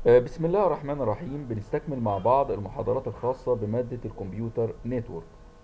آه، بسم الله الرحمن الرحيم بنستكمل مع بعض المحاضرات الخاصة بمادة الكمبيوتر نتورك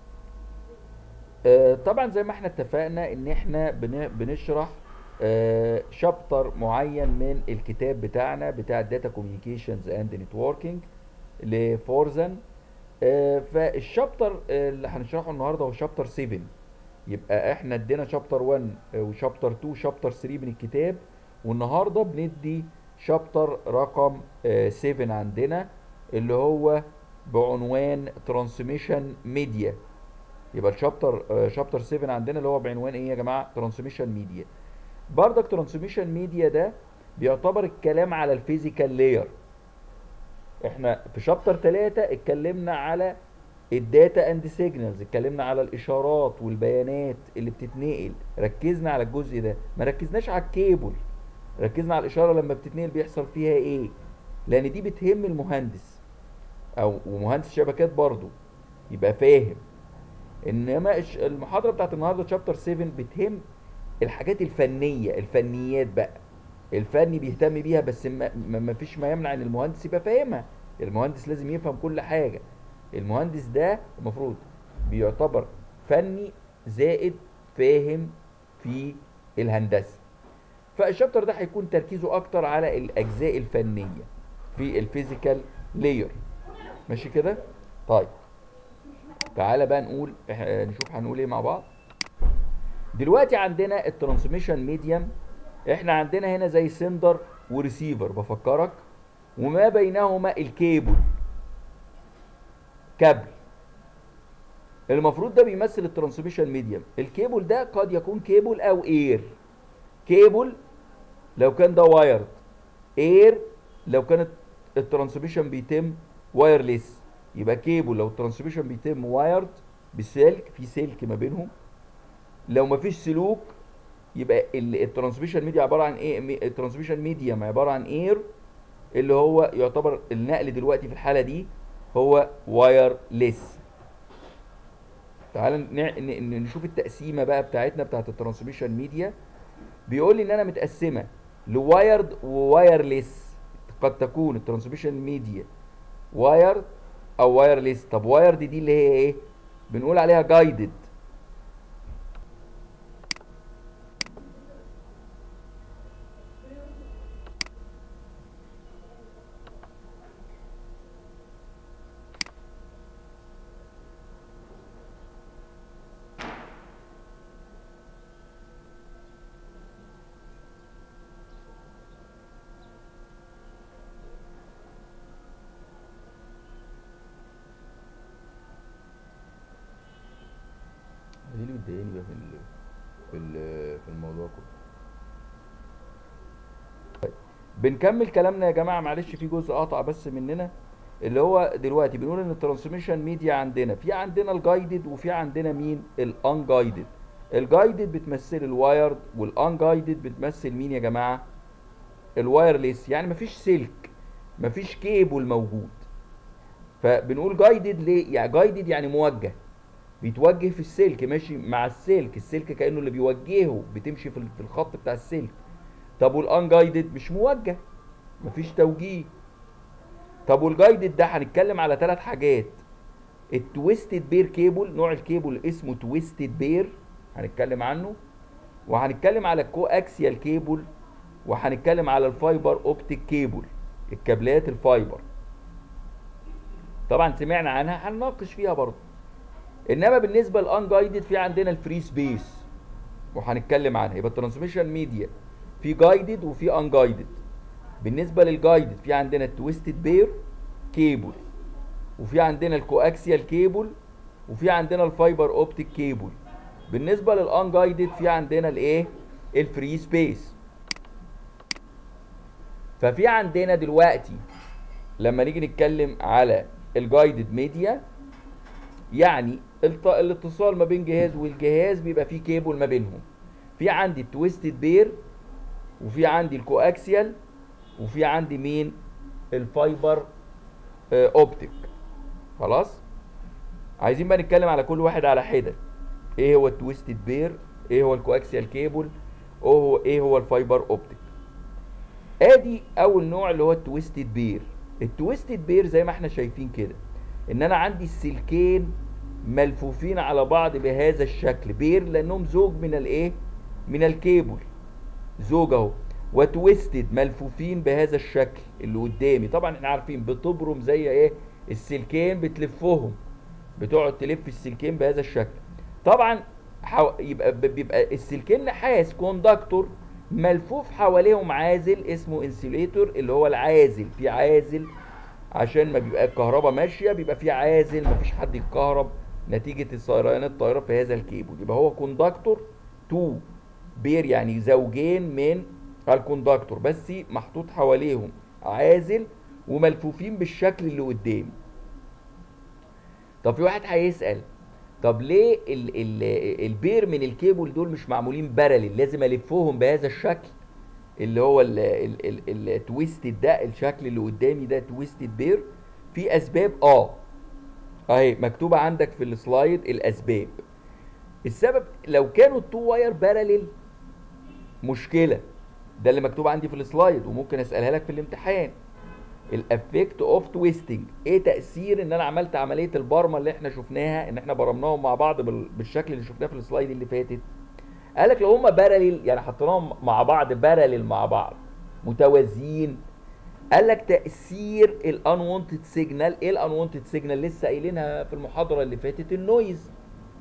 آه، طبعا زي ما احنا اتفقنا ان احنا بن- بنشرح شابتر معين من الكتاب بتاعنا بتاع داتا كوميونيكيشنز اند نتوركينج لفورزن آه، فالشابتر آه، اللي هنشرحه النهارده هو شابتر 7 يبقى احنا ادينا شابتر 1 وشابتر 2 شابتر 3 من الكتاب والنهارده بندي شابتر رقم 7 عندنا اللي هو بعنوان ترانسميشن ميديا يبقى الشابتر شابتر 7 عندنا اللي هو بعنوان ايه يا جماعه ترانسميشن ميديا بردك ترانسميشن ميديا ده بيعتبر الكلام على الفيزيكال لاير احنا في شابتر 3 اتكلمنا على الداتا اند سيجنالز اتكلمنا على الاشارات والبيانات اللي بتتنقل ركزنا على الجزء ده ما ركزناش على الكيبل ركزنا على الاشاره لما بتتنقل بيحصل فيها ايه لان دي بتهم المهندس او ومهندس شبكات برضو يبقى فاهم انما الش- المحاضره بتاعت النهارده شابتر 7 بتهم الحاجات الفنيه الفنيات بقى الفني بيهتم بيها بس ما ما- ما فيش ما يمنع ان المهندس يبقى فاهمها المهندس لازم يفهم كل حاجه المهندس ده المفروض بيعتبر فني زائد فاهم في الهندسه فالشابتر ده هيكون تركيزه اكتر على الاجزاء الفنيه في الفيزيكال لاير ماشي كده طيب تعالى بقى نقول إح- نشوف هنقول ايه مع بعض دلوقتي عندنا الترانسميشن ميديم احنا عندنا هنا زي سندر وريسيفر بفكرك وما بينهما الكيبل كابل المفروض ده بيمثل الترانسميشن ميديم الكيبل ده قد يكون كيبل او اير كيبل لو كان ده وايرد اير لو كانت الترانسميشن بيتم وايرلس يبقى كيبل لو الترانسميشن بيتم وايرد بسلك في سلك ما بينهم لو مفيش سلوك يبقى الترانسميشن ميديا عباره عن ايه الترانسميشن ميديم عباره عن اير اللي هو يعتبر النقل دلوقتي في الحاله دي هو وايرلس تعال نع- ن- ن- نشوف التقسيمه بقى بتاعتنا بتاعت الترانسميشن ميديا بيقول لي ان انا متقسمه لوايرد ووايرلس قد تكون الترانسميشن ميديا وايرد او وايرلس طب وايرد دي اللي هي ايه بنقول عليها جايدد دي اللي بتضايقني بقى في ال في ال في الموضوع كله طيب بنكمل كلامنا يا جماعه معلش في جزء قطع بس مننا اللي هو دلوقتي بنقول ان الترانسميشن ميديا عندنا في عندنا الجايدد وفي عندنا مين الانجايدد الجايدد بتمثل الوايرد والانجايدد بتمثل مين يا جماعه الوايرلس يعني مفيش سلك مفيش كيبل موجود فبنقول جايدد ليه يعني جايدد يعني موجه بيتوجه في السلك ماشي مع السلك السلك كانه اللي بيوجهه بتمشي في ال- في الخط بتاع السلك طب والانجايدد مش موجه مفيش توجيه طب والجايدد ده هنتكلم على ثلاث حاجات التويستد بير كيبل نوع الكيبل اسمه تويستد بير هنتكلم عنه وهنتكلم على الكو اكسيال كيبل وهنتكلم على الفايبر اوبتيك كيبل الكابلات الفايبر طبعا سمعنا عنها هنناقش فيها برضه انما بالنسبه للانجايدد في عندنا الفري سبيس وهنتكلم عنها يبقى الترانسميشن ميديا في جايدد وفي انجايدد بالنسبه للجايدد في عندنا التويستد بير كيبل وفي عندنا الكواكسيال كيبل وفي عندنا الفايبر اوبتيك كيبل بالنسبه للانجايدد في عندنا الايه الفري سبيس ففي عندنا دلوقتي لما نيجي نتكلم على الجايدد ميديا يعني الت- الاتصال ما بين جهاز والجهاز بيبقى فيه كيبل ما بينهم في عندي التويستد بير وفي عندي الكواكسيال وفي عندي مين الفايبر آه، اوبتيك خلاص عايزين بقى نتكلم على كل واحد على حده ايه هو التويستد بير ايه هو الكواكسيال كيبل ايه هو ايه هو الفايبر اوبتيك ادي اول نوع اللي هو التويستد بير التويستد بير زي ما احنا شايفين كده ان انا عندي السلكين ملفوفين على بعض بهذا الشكل بير لانهم زوج من الايه من الكيبل زوج اهو وتويستد ملفوفين بهذا الشكل اللي قدامي طبعا احنا عارفين بتبرم زي ايه السلكين بتلفهم بتقعد تلف السلكين بهذا الشكل طبعا حو... يبقى بيبقى السلكين نحاس كوندكتور ملفوف حواليهم عازل اسمه انسيوليتور اللي هو العازل في عازل عشان ما بيبقى الكهرباء ماشيه بيبقى في عازل ما فيش حد يتكهرب نتيجه سيران الطياره في هذا الكيبل يبقى هو كوندكتور تو بير يعني زوجين من الكوندكتور بس محطوط حواليهم عازل وملفوفين بالشكل اللي قدامي طب في واحد هيسال طب ليه ال ال البير من الكيبل دول مش معمولين بارلل لازم الفهم بهذا الشكل اللي هو التويستد ده الشكل اللي قدامي ده تويستد بير في اسباب اه اهي مكتوبه عندك في السلايد الاسباب السبب لو كانوا التو واير بارلل مشكله ده اللي مكتوب عندي في السلايد وممكن اسالها لك في الامتحان الافكت اوف تويستنج ايه تاثير ان انا عملت عمليه البرمه اللي احنا شفناها ان احنا برمناهم مع بعض بالشكل اللي شفناه في السلايد اللي فاتت قال لك لو هم بارلل يعني حطيناهم مع بعض بارلل مع بعض متوازيين قال لك تاثير الانونتد سيجنال ايه الانونتد سيجنال لسه قايلينها في المحاضره اللي فاتت النويز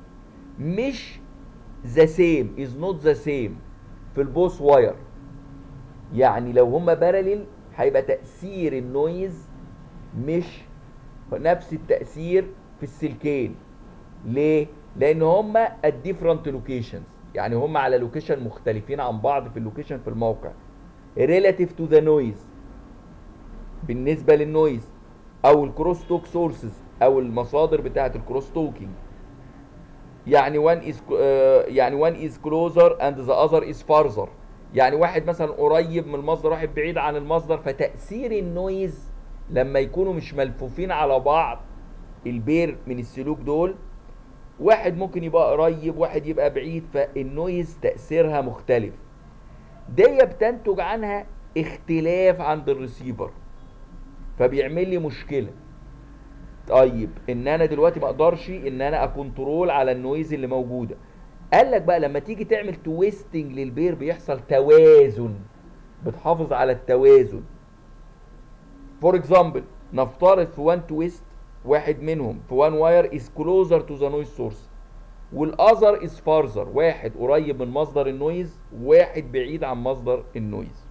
مش ذا سيم از نوت ذا سيم في البوس واير يعني لو هم بارلل هيبقى تاثير النويز مش نفس التاثير في السلكين ليه لان هم الديفرنت لوكيشنز يعني هم على لوكيشن مختلفين عن بعض في اللوكيشن في الموقع relative to the noise بالنسبه للنويز او الكروس توك سورسز او المصادر بتاعه الكروس توكينج يعني one is uh, يعني one is closer and the other is farther يعني واحد مثلا قريب من المصدر واحد بعيد عن المصدر فتأثير النويز لما يكونوا مش ملفوفين على بعض البير من السلوك دول واحد ممكن يبقى قريب واحد يبقى بعيد فالنويز تأثيرها مختلف دي بتنتج عنها اختلاف عند الريسيفر فبيعمل لي مشكلة طيب ان انا دلوقتي ما اقدرش ان انا اكنترول على النويز اللي موجوده قال لك بقى لما تيجي تعمل تويستنج للبير بيحصل توازن بتحافظ على التوازن فور اكزامبل نفترض في وان تويست واحد منهم في وان واير از كلوزر تو ذا نويز سورس والاذر از فارزر واحد قريب من مصدر النويز واحد بعيد عن مصدر النويز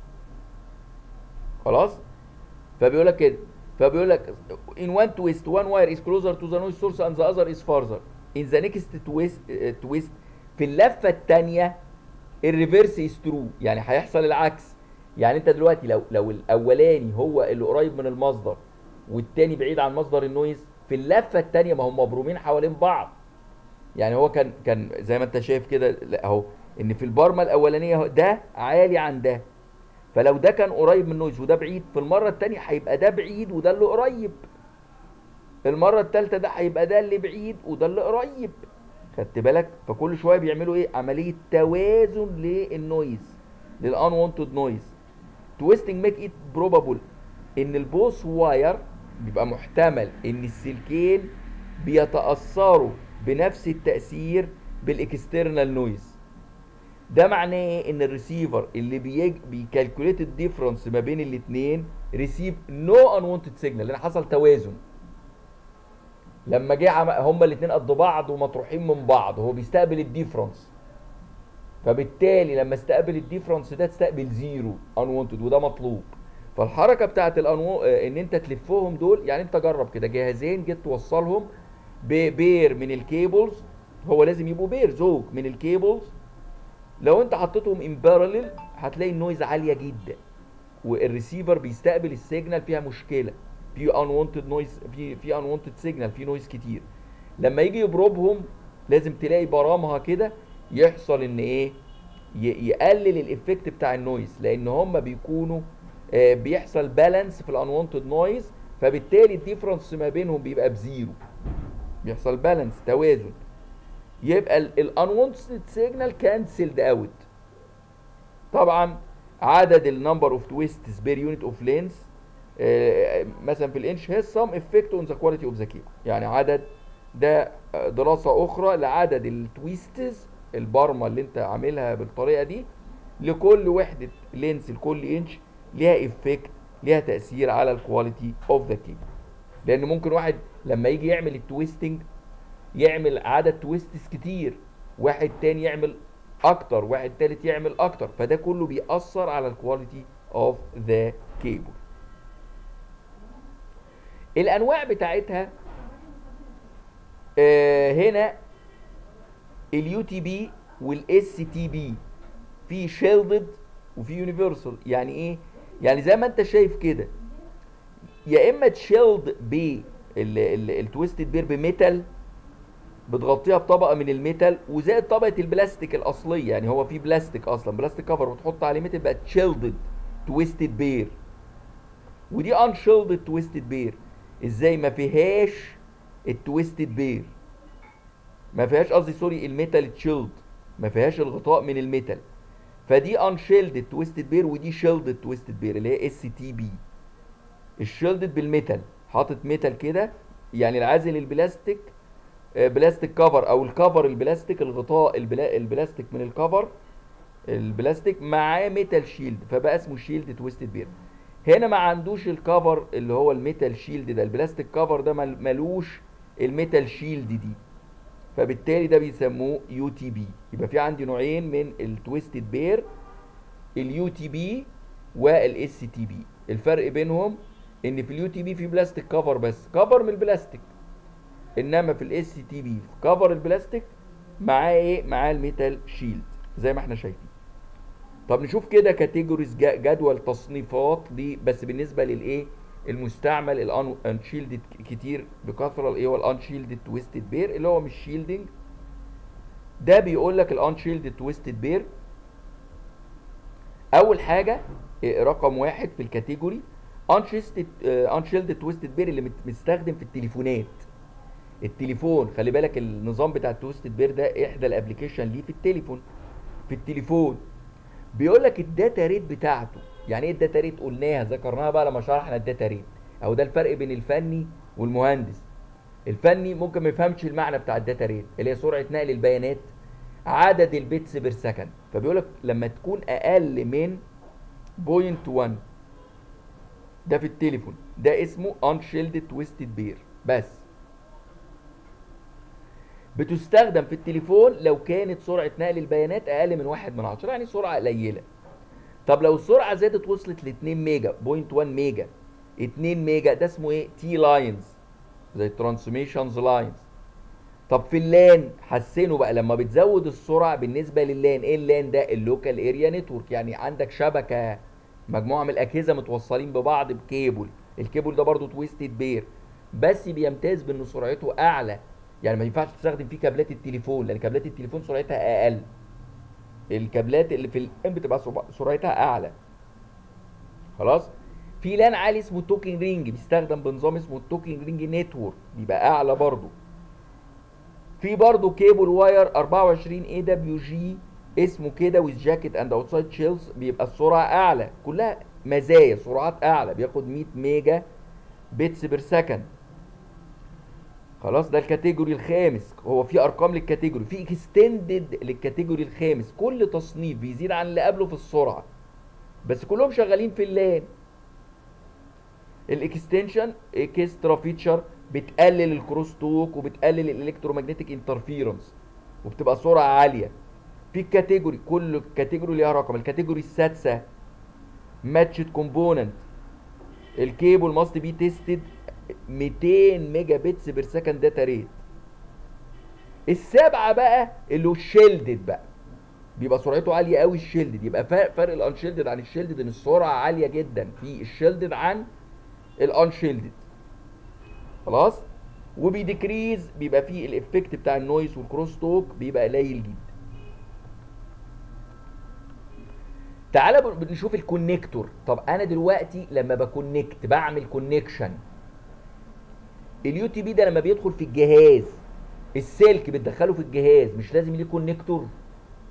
خلاص فبيقول لك كده فبيقول لك in one twist one wire is closer to the noise source and the other is farther in the next twist uh, twist في اللفه الثانيه الريفرس از ترو يعني هيحصل العكس يعني انت دلوقتي لو لو الاولاني هو اللي قريب من المصدر والتاني بعيد عن مصدر النويز في اللفه الثانيه ما هم مبرومين حوالين بعض يعني هو كان كان زي ما انت شايف كده اهو ان في البرمه الاولانيه ده عالي عن ده فلو ده كان قريب من النويز وده بعيد في المره الثانيه هيبقى ده بعيد وده اللي قريب المره الثالثه ده هيبقى ده اللي بعيد وده اللي قريب خدت بالك فكل شويه بيعملوا ايه عمليه توازن للنويز للانونتد نويز تويستنج ميك ات بروبابل ان البوس واير بيبقى محتمل ان السلكين بيتاثروا بنفس التاثير بالاكسترنال نويز ده معناه ايه ان الريسيفر اللي بيج بيكالكوليت الديفرنس ما بين الاثنين ريسيف نو انونتد سيجنال لان حصل توازن لما جه هما الاثنين قد بعض ومطروحين من بعض هو بيستقبل الديفرنس فبالتالي لما استقبل الديفرنس ده تستقبل زيرو انونتد وده مطلوب فالحركه بتاعت الانو ان انت تلفهم دول يعني انت جرب كده جهازين جيت توصلهم ببير من الكيبلز هو لازم يبقوا بير زوج من الكيبلز لو انت حطيتهم ان بارلل هتلاقي النويز عاليه جدا والريسيفر بيستقبل السيجنال فيها مشكله في unwanted نويز في في unwanted سيجنال في نويز كتير لما يجي يبروبهم لازم تلاقي برامها كده يحصل ان ايه يقلل الايفكت بتاع النويز لان هم بيكونوا آه بيحصل بالانس في الانوانتد نويز فبالتالي الديفرنس ما بينهم بيبقى بزيرو بيحصل بالانس توازن يبقى الانوانتد سيجنال كانسلد اوت طبعا عدد النمبر اوف تويستس بير يونت اوف لينس مثلا في الانش هي سم افكت اون ذا كواليتي اوف ذا كيبل يعني عدد ده دراسه اخرى لعدد التويستس البرمه اللي انت عاملها بالطريقه دي لكل وحده لينس لكل انش ليها افكت ليها تاثير على الكواليتي اوف ذا كيبل لان ممكن واحد لما يجي يعمل التويستنج يعمل عدد تويستس كتير واحد تاني يعمل اكتر واحد تالت يعمل اكتر فده كله بيأثر على الكواليتي اوف ذا كيبل الانواع بتاعتها آه هنا اليو تي بي والاس تي بي في شيلدد وفي يونيفرسال يعني ايه يعني زي ما انت شايف كده يا اما تشيلد ب التويستد بير بميتال بتغطيها بطبقه من الميتال وزائد طبقه البلاستيك الاصليه يعني هو في بلاستيك اصلا بلاستيك كفر وتحط عليه ميتال بقت شيلدد تويستد بير ودي ان شيلدد تويستد بير ازاي ما فيهاش التويستد بير ما فيهاش قصدي سوري الميتال تشيلد ما فيهاش الغطاء من الميتال فدي ان شيلدد تويستد بير ودي شيلدد تويستد بير اللي هي اس تي بي الشيلدد بالميتال حاطط ميتال كده يعني العازل البلاستيك بلاستيك كفر او الكفر البلاستيك الغطاء البلا البلاستيك من الكفر البلاستيك معاه ميتال شيلد فبقى اسمه شيلد تويستد بير هنا ما عندوش الكفر اللي هو الميتال شيلد ده البلاستيك كفر ده ملوش الميتال شيلد دي فبالتالي ده بيسموه يو تي بي يبقى في عندي نوعين من التويستد بير اليو تي بي والاس تي بي الفرق بينهم ان في اليو تي بي في بلاستيك كفر بس كفر من البلاستيك انما في الاس تي بي كفر البلاستيك معاه ايه معاه الميتال شيلد زي ما احنا شايفين طب نشوف كده كاتيجوريز جدول تصنيفات دي بس بالنسبه للايه المستعمل الانشيلدد كتير بكثره الايه والانشيلدد تويستد بير اللي هو مش شيلدنج ده بيقول لك الانشيلدد تويستد بير اول حاجه رقم واحد في الكاتيجوري انشيلدد تويستد بير اللي مستخدم في التليفونات التليفون خلي بالك النظام بتاع التويستد بير ده احدى الابلكيشن ليه في التليفون في التليفون بيقول لك الداتا ريت بتاعته يعني ايه الداتا ريت قلناها ذكرناها بقى لما شرحنا الداتا ريت او ده الفرق بين الفني والمهندس الفني ممكن ما يفهمش المعنى بتاع الداتا ريت اللي هي سرعه نقل البيانات عدد البيتس بير سكند فبيقول لك لما تكون اقل من 0.1 ده في التليفون ده اسمه unshielded twisted بير بس بتستخدم في التليفون لو كانت سرعه نقل البيانات اقل من 1 من 10 يعني سرعه قليله طب لو السرعه زادت وصلت ل 2 ميجا 0.1 ميجا 2 ميجا ده اسمه ايه تي لاينز زي الترانسميشنز لاينز طب في اللان حسنوا بقى لما بتزود السرعه بالنسبه لللان ايه اللان ده اللوكال اريا نتورك يعني عندك شبكه مجموعه من الاجهزه متوصلين ببعض بكيبل الكيبل ده برضو تويستد بير بس بيمتاز بان سرعته اعلى يعني ما ينفعش تستخدم فيه كابلات التليفون لان كابلات التليفون سرعتها اقل الكابلات اللي في الام بتبقى سرعتها اعلى خلاص في لان عالي اسمه توكينج رينج بيستخدم بنظام اسمه التوكينج رينج نتورك بيبقى اعلى برضو في برضو كيبل واير 24 اي دبليو جي اسمه كده ويز جاكيت اند اوتسايد شيلز بيبقى السرعه اعلى كلها مزايا سرعات اعلى بياخد 100 ميجا بيتس بير سكند خلاص ده الكاتيجوري الخامس هو في ارقام للكاتيجوري في اكستندد للكاتيجوري الخامس كل تصنيف بيزيد عن اللي قبله في السرعه بس كلهم شغالين في اللان الاكستنشن اكسترا فيتشر بتقلل الكروس توك وبتقلل الالكترومagnetic انترفيرنس وبتبقى سرعه عاليه في الكاتيجوري كل كاتيجوري ليها رقم الكاتيجوري السادسه ماتشد كومبوننت الكيبل ماست بي تيستد 200 ميجا بتس بير سكند داتا ريت السابعه بقى اللي هو الشيلدد بقى بيبقى سرعته عاليه قوي الشيلدد يبقى فرق, فرق الانشيلدد عن الشيلدد ان السرعه عاليه جدا في الشيلدد عن الانشيلدد خلاص وبيديكريز بيبقى فيه الافكت بتاع النويز والكروس توك بيبقى قليل جدا تعالى بنشوف الكونكتور طب انا دلوقتي لما بكونكت بعمل كونكشن اليو تي بي ده لما بيدخل في الجهاز السلك بتدخله في الجهاز مش لازم ليه كونكتور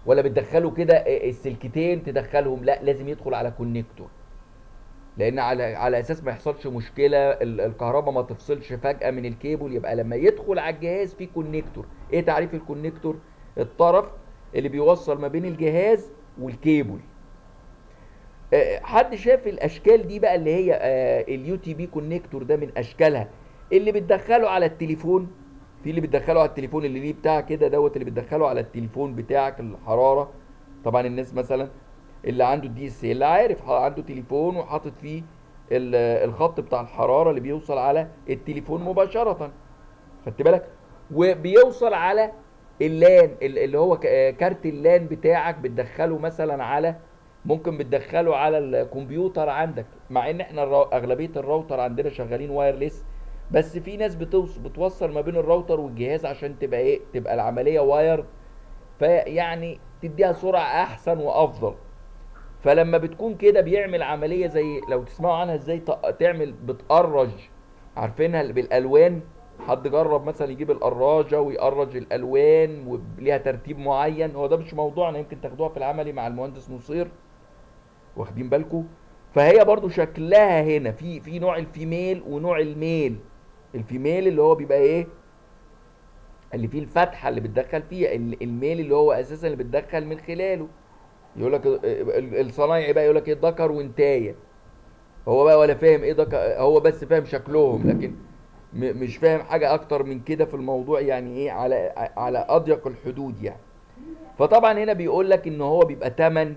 ولا بتدخله كده السلكتين تدخلهم لا لازم يدخل على كونكتور لان على على اساس ما يحصلش مشكله ال- الكهرباء ما تفصلش فجاه من الكيبل يبقى لما يدخل على الجهاز في كونكتور ايه تعريف الكونكتور الطرف اللي بيوصل ما بين الجهاز والكيبل آه، حد شاف الاشكال دي بقى اللي هي اليو تي بي كونكتور ده من اشكالها اللي بتدخله على التليفون في اللي بتدخله على التليفون اللي ليه بتاع كده دوت اللي بتدخله على التليفون بتاعك الحراره طبعا الناس مثلا اللي عنده الدي اس اللي عارف ح- عنده تليفون وحاطط فيه ال- الخط بتاع الحراره اللي بيوصل على التليفون مباشره خدت بالك وبيوصل على اللان ال- اللي هو ك- آه، كارت اللان بتاعك بتدخله مثلا على ممكن بتدخله على الكمبيوتر عندك مع ان احنا الرا- اغلبيه الراوتر عندنا شغالين وايرلس بس في ناس بتوص بتوصل ما بين الراوتر والجهاز عشان تبقى ايه تبقى العمليه واير فيعني تديها سرعه احسن وافضل فلما بتكون كده بيعمل عمليه زي لو تسمعوا عنها ازاي ت- تعمل بتقرج عارفينها اللي بالالوان حد جرب مثلا يجيب القراجه ويقرج الالوان وليها ترتيب معين هو ده مش موضوعنا يمكن تاخدوها في العملي مع المهندس نصير واخدين بالكم فهي برضو شكلها هنا في في نوع الفيميل ونوع الميل الفيميل اللي هو بيبقى ايه اللي فيه الفتحه اللي بتدخل فيها ال- الميل اللي هو اساسا اللي بتدخل من خلاله يقول لك الصنايعي بقى يقول لك ايه ذكر وانتايه هو بقى ولا فاهم ايه ذكر هو بس فاهم شكلهم لكن م- مش فاهم حاجه اكتر من كده في الموضوع يعني ايه على على اضيق الحدود يعني فطبعا هنا بيقول لك ان هو بيبقى 8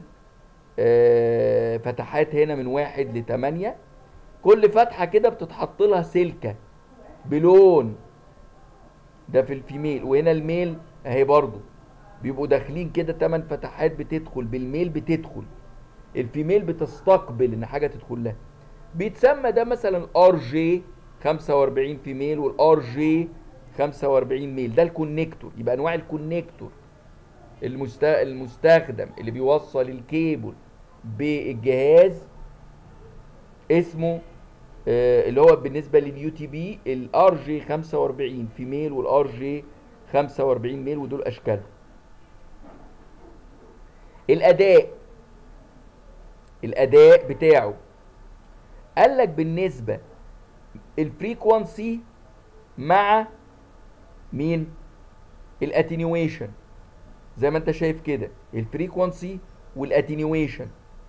فتحات هنا من واحد لتمانية كل فتحة كده بتتحط لها سلكة بلون ده في الفيميل وهنا الميل اهي برضو بيبقوا داخلين كده 8 فتحات بتدخل بالميل بتدخل الفيميل بتستقبل ان حاجه تدخل لها بيتسمى ده مثلا ار جي 45 فيميل والار جي 45 ميل ده الكونكتور يبقى انواع الكونكتور المست... المستخدم اللي بيوصل الكيبل بالجهاز اسمه آه، اللي هو بالنسبه لليو تي بي الار جي 45 فيميل والار جي 45 ميل ودول اشكالهم الاداء الاداء بتاعه قال لك بالنسبه الفريكوانسي مع مين الاتنيويشن زي ما انت شايف كده الفريكوانسي والاتنيويشن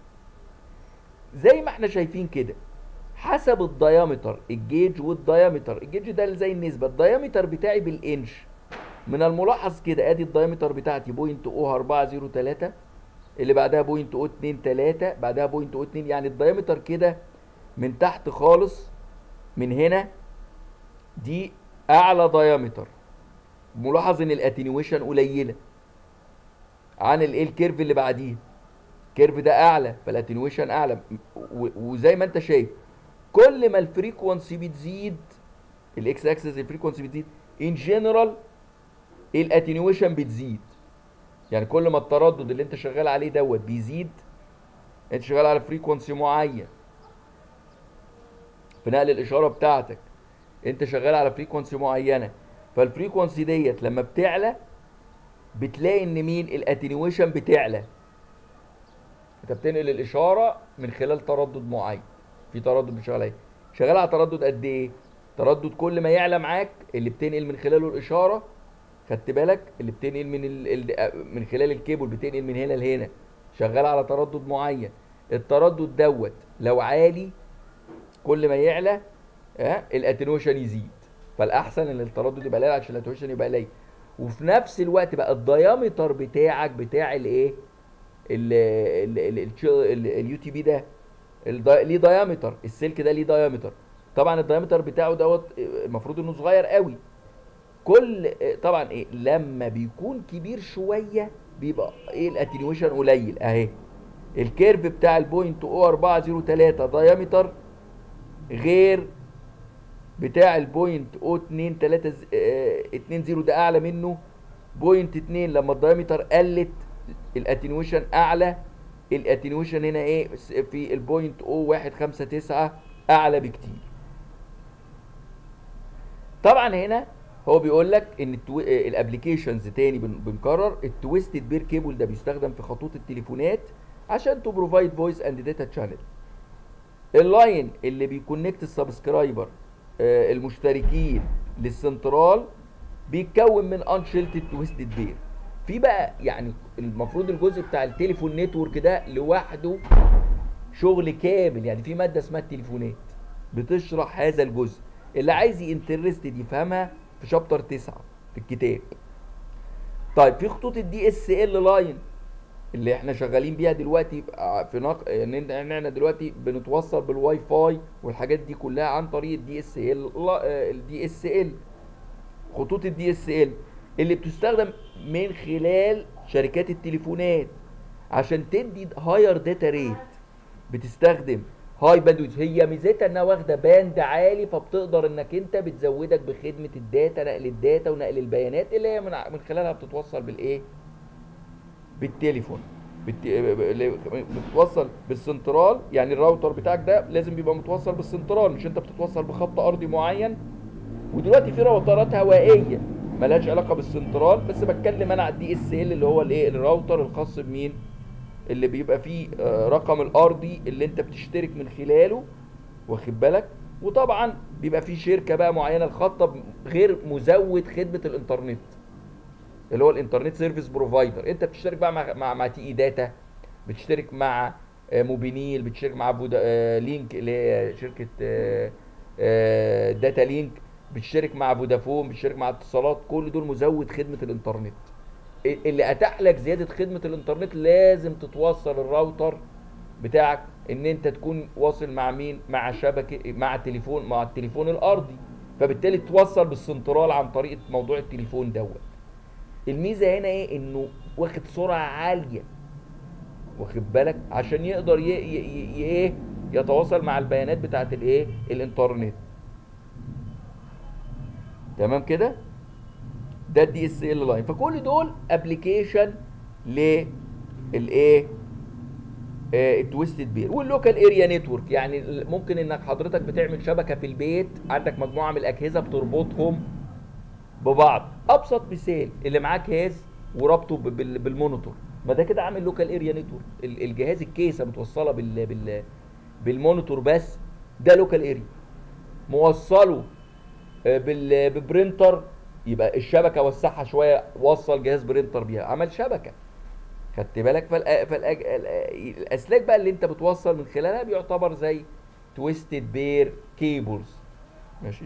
زي ما احنا شايفين كده حسب الديامتر الجيج والديامتر الجيج ده اللي زي النسبه الديامتر بتاعي بالانش من الملاحظ كده ادي الديامتر بتاعتي بوينت او 403 اللي بعدها بوينت او 23 بعدها بوينت او 2 يعني الديامتر كده من تحت خالص من هنا دي اعلى ديامتر ملاحظ ان الاتنيويشن قليله عن الايه الكيرف اللي بعديه الكيرف ده اعلى فالاتنيويشن اعلى و- وزي ما انت شايف كل ما الفريكوانسي بتزيد الاكس اكسس الفريكوانسي بتزيد ان جنرال الاتنيويشن بتزيد يعني كل ما التردد اللي انت شغال عليه دوت بيزيد انت شغال على فريكوانسي معين في نقل الاشاره بتاعتك انت شغال على فريكوانسي معينه فالفريكوانسي ديت لما بتعلى بتلاقي ان مين الاتنيويشن بتعلى انت بتنقل الاشاره من خلال تردد معين في تردد شغال عليه شغال على تردد قد ايه تردد كل ما يعلى معاك اللي بتنقل من خلاله الاشاره خدت بالك اللي بتنقل من ال... ال... من خلال الكيبل بتنقل من هنا لهنا شغال على تردد معين التردد دوت لو عالي كل ما يعلى ها الاتنويشن يزيد فالاحسن ان التردد يبقى قليل عشان الاتنويشن يبقى قليل وفي نفس الوقت بقى الديامتر بتاعك بتاع الايه اليو تي بي ده الدي- ليه ديامتر السلك ده ليه ديامتر طبعا الديامتر بتاعه دوت المفروض انه صغير قوي كل طبعا ايه لما بيكون كبير شويه بيبقى ايه الاتنيويشن قليل اهي الكيرف بتاع البوينت او 403 ديامتر غير بتاع البوينت او 2 3 2 0 ده اعلى منه بوينت 2 لما الدايمتر قلت الاتنيويشن اعلى الاتنيويشن هنا ايه في البوينت او 1 5 9 اعلى بكتير طبعا هنا هو بيقول لك ان الابلكيشنز تاني بن- بنكرر التويستد بير كيبل ده بيستخدم في خطوط التليفونات عشان تو بروفايد فويس اند داتا شانل اللاين اللي بيكونكت السبسكرايبر آه، المشتركين للسنترال بيتكون من انشيلتد تويستد بير في بقى يعني المفروض الجزء بتاع التليفون نتورك ده لوحده شغل كامل يعني في ماده اسمها التليفونات بتشرح هذا الجزء اللي عايز انترستد يفهمها في شابتر 9 في الكتاب طيب في خطوط الدي اس ال لاين اللي احنا شغالين بيها دلوقتي في نق... ان إن احنا دلوقتي بنتوصل بالواي فاي والحاجات دي كلها عن طريق الدي اس ال الدي اس ال خطوط الدي اس ال اللي بتستخدم من خلال شركات التليفونات عشان تدي هاير داتا ريت بتستخدم هاي باندويث هي ميزتها انها واخده باند عالي فبتقدر انك انت بتزودك بخدمه الداتا نقل الداتا ونقل البيانات اللي هي من ع- من خلالها بتتوصل بالايه بالتليفون بالت... اللي بتتوصل بالسنترال يعني الراوتر بتاعك ده لازم بيبقى متوصل بالسنترال مش انت بتتوصل بخط ارضي معين ودلوقتي في راوترات هوائيه ملهاش علاقه بالسنترال بس بتكلم انا على الدي اس ال اللي هو الايه الراوتر الخاص بمين اللي بيبقى فيه آه، رقم الارضي اللي انت بتشترك من خلاله واخد بالك وطبعا بيبقى فيه شركه بقى معينه الخاطه غير مزود خدمه الانترنت اللي هو الانترنت سيرفيس بروفايدر انت بتشترك بقى مع مع, مع تي اي داتا بتشترك مع آه، موبينيل بتشترك مع فودا آه، لينك اللي هي شركه آه، آه، داتا لينك بتشترك مع فودافون بتشترك مع اتصالات كل دول مزود خدمه الانترنت اللي اتاح لك زياده خدمه الانترنت لازم تتوصل الراوتر بتاعك ان انت تكون واصل مع مين مع شبكه مع التليفون مع التليفون الارضي فبالتالي تتوصل بالسنترال عن طريق موضوع التليفون دوت الميزه هنا ايه انه واخد سرعه عاليه واخد بالك عشان يقدر ي... ي... ي... ي... ايه يتواصل مع البيانات بتاعت الايه الانترنت تمام كده ده الدي اس ال لاين فكل دول ابلكيشن للايه آه، التويستد بير واللوكال اريا نتورك يعني ال- ممكن انك حضرتك بتعمل شبكه في البيت عندك مجموعه من الاجهزه بتربطهم ببعض ابسط مثال اللي معاه جهاز وربطه ب- بال- بالمونيتور ما ده كده عامل لوكال اريا نتورك ال- الجهاز الكيسه متوصله بال بال بالمونيتور بس ده لوكال اريا موصله آه، بال ببرينتر يبقى الشبكه وسعها شويه وصل جهاز برينتر بيها عمل شبكه خدت بالك فالأ... فالأج... الأ- الاسلاك بقى اللي انت بتوصل من خلالها بيعتبر زي تويستد بير كيبلز ماشي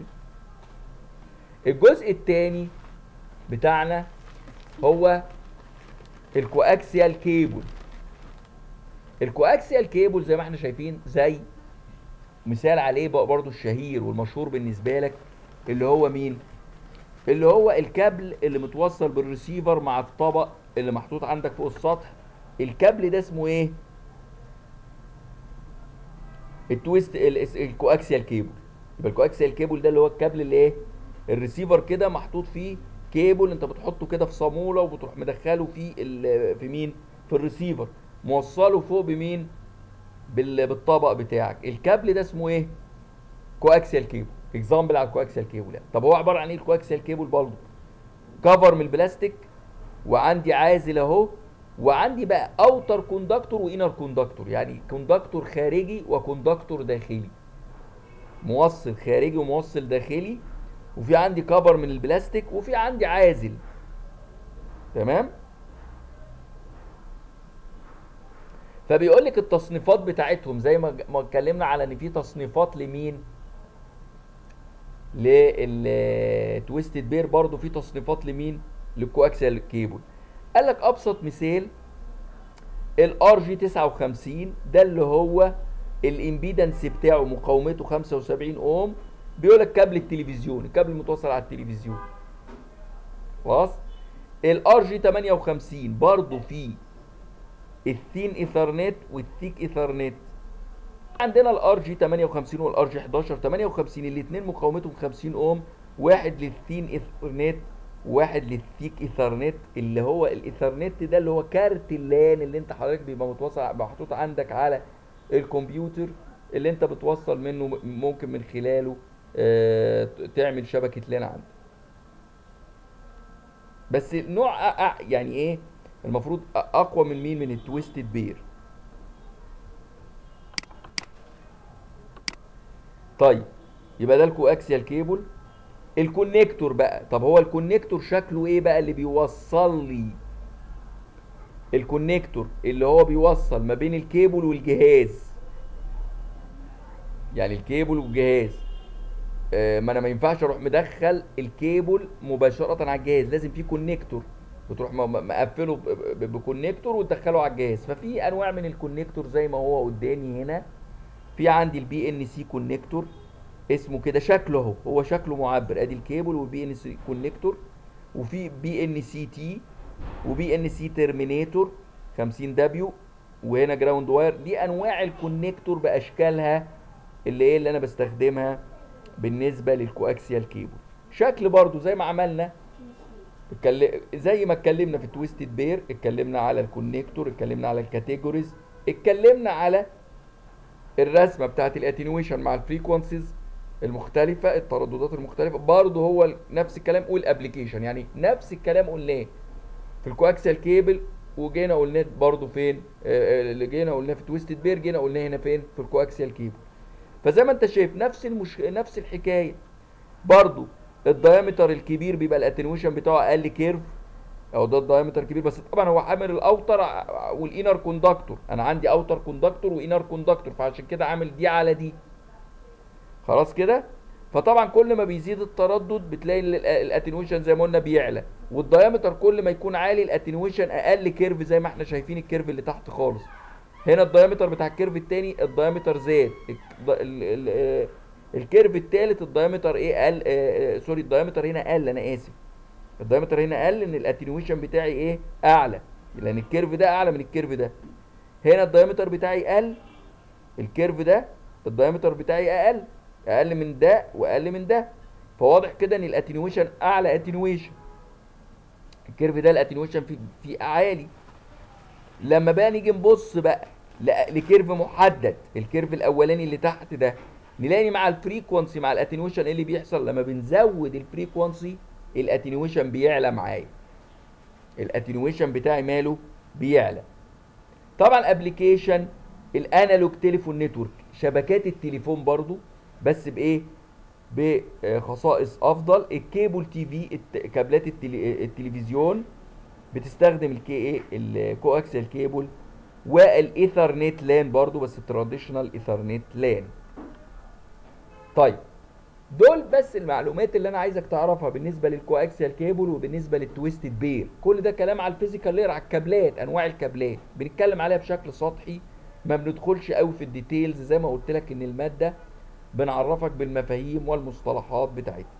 الجزء الثاني بتاعنا هو الكواكسيال كيبل الكواكسيال كيبل زي ما احنا شايفين زي مثال عليه بقى برضو الشهير والمشهور بالنسبه لك اللي هو مين اللي هو الكابل اللي متوصل بالريسيفر مع الطبق اللي محطوط عندك فوق السطح الكابل ده اسمه ايه التويست ال- الكواكسيال كيبل يبقى الكواكسيال كيبل ده اللي هو الكابل اللي ايه الريسيفر كده محطوط فيه كيبل انت بتحطه كده في صاموله وبتروح مدخله في ال- في مين في الريسيفر موصله فوق بمين بال- بالطبق بتاعك الكابل ده اسمه ايه كواكسيال كيبل اكزامبل على الكواكسيال كيبل يعني طب هو عباره عن ايه الكواكسيال كيبل برضه كفر من البلاستيك وعندي عازل اهو وعندي بقى اوتر كوندكتور وانر كوندكتور يعني كوندكتور خارجي وكوندكتور داخلي موصل خارجي وموصل داخلي وفي عندي كفر من البلاستيك وفي عندي عازل تمام فبيقول لك التصنيفات بتاعتهم زي ما ما اتكلمنا على ان في تصنيفات لمين للتويستد بير برضو في تصنيفات لمين للكواكسيال كيبل قال لك ابسط مثال الار جي 59 ده اللي هو الامبيدنس بتاعه مقاومته 75 اوم بيقول لك كابل التلفزيون الكابل المتوصل على التلفزيون خلاص الار جي 58 برضه فيه الثين ايثرنت والثيك ايثرنت عندنا الار جي 58 والار جي 11 58 الاثنين مقاومتهم 50 اوم واحد للثين ايثرنت واحد للثيك ايثرنت اللي هو الايثرنت ده اللي هو كارت اللان اللي انت حضرتك بيبقى متوصل محطوط عندك على الكمبيوتر اللي انت بتوصل منه ممكن من خلاله آه، تعمل شبكه لان عندك بس نوع أ- أ- يعني ايه المفروض أ- اقوى من مين من التويستد بير طيب يبقى ده الكواكسيال كيبل الكونكتور بقى طب هو الكونكتور شكله ايه بقى اللي بيوصل لي الكونكتور اللي هو بيوصل ما بين الكيبل والجهاز يعني الكيبل والجهاز آه، ما انا ما ينفعش اروح مدخل الكيبل مباشره على الجهاز لازم في كونكتور بتروح م- م- مقفله ب- ب- بكونكتور وتدخله على الجهاز ففي انواع من الكونكتور زي ما هو قدامي هنا في عندي البي ان سي كونكتور اسمه كده شكله اهو هو شكله معبر ادي الكيبل والبي ان سي كونكتور وفي بي ان سي تي وبي ان سي ترمينيتور 50 دبليو وهنا جراوند واير دي انواع الكونكتور باشكالها اللي ايه اللي انا بستخدمها بالنسبه للكواكسيال كيبل شكل برضو زي ما عملنا اتكل- زي ما اتكلمنا في تويستد بير اتكلمنا على الكونكتور اتكلمنا على الكاتيجوريز اتكلمنا على الرسمه بتاعت الاتنويشن مع الفريكونسيز المختلفه الترددات المختلفه برضه هو ال- نفس الكلام والابلكيشن يعني نفس الكلام قلناه في الكواكسيال كيبل وجينا قلناه برضه فين آه، آه، اللي جينا قلناه في تويستد بير جينا قلناه هنا فين في الكواكسيال كيبل فزي ما انت شايف نفس المش... نفس الحكايه برضه الدايمتر الكبير بيبقى الاتنويشن بتاعه اقل كيرف او ده الدايمتر كبير بس طبعا هو عامل الاوتر ع- والانر كوندكتور انا عندي اوتر كوندكتور وانر كوندكتور فعشان كده عامل دي على دي خلاص كده فطبعا كل ما بيزيد التردد بتلاقي ال- ال- الاتنويشن زي ما قلنا بيعلى والدايمتر كل ما يكون عالي الاتنويشن اقل كيرف زي ما احنا شايفين الكيرف اللي تحت خالص هنا الدايمتر بتاع الكيرف التاني الدايمتر زاد الد- ال- ال- آه، الكيرف التالت الدايمتر ايه قل آه، آه، سوري الدايمتر هنا قل انا اسف الدايمتر هنا قل ان الاتنويشن بتاعي ايه اعلى لان الكيرف ده اعلى من الكيرف ده هنا الدايمتر بتاعي قل الكيرف ده الدايمتر بتاعي اقل اقل من ده واقل من ده فواضح كده ان الاتنويشن اعلى اتنويشن الكيرف ده الاتنويشن فيه فيه عالي لما بقى نيجي نبص بقى ل- لكيرف محدد الكيرف الاولاني اللي تحت ده نلاقي مع الفريكونسي مع الاتنويشن ايه اللي بيحصل لما بنزود الفريكونسي الاتنويشن بيعلى معايا الاتنويشن بتاعي ماله بيعلى طبعا ابلكيشن الانالوج تليفون نتورك شبكات التليفون برضو بس بايه بخصائص افضل الكيبل تي في الت- كابلات التلي... التلفزيون بتستخدم الكي ايه الكواكسيال كيبل والايثرنت لان برضو بس التراديشنال ايثرنت لان طيب دول بس المعلومات اللي انا عايزك تعرفها بالنسبه للكواكسيال كيبل وبالنسبه للتويستد بير كل ده كلام على الفيزيكال لير على الكابلات انواع الكابلات بنتكلم عليها بشكل سطحي ما بندخلش قوي في الديتيلز زي ما قلت لك ان الماده بنعرفك بالمفاهيم والمصطلحات بتاعتها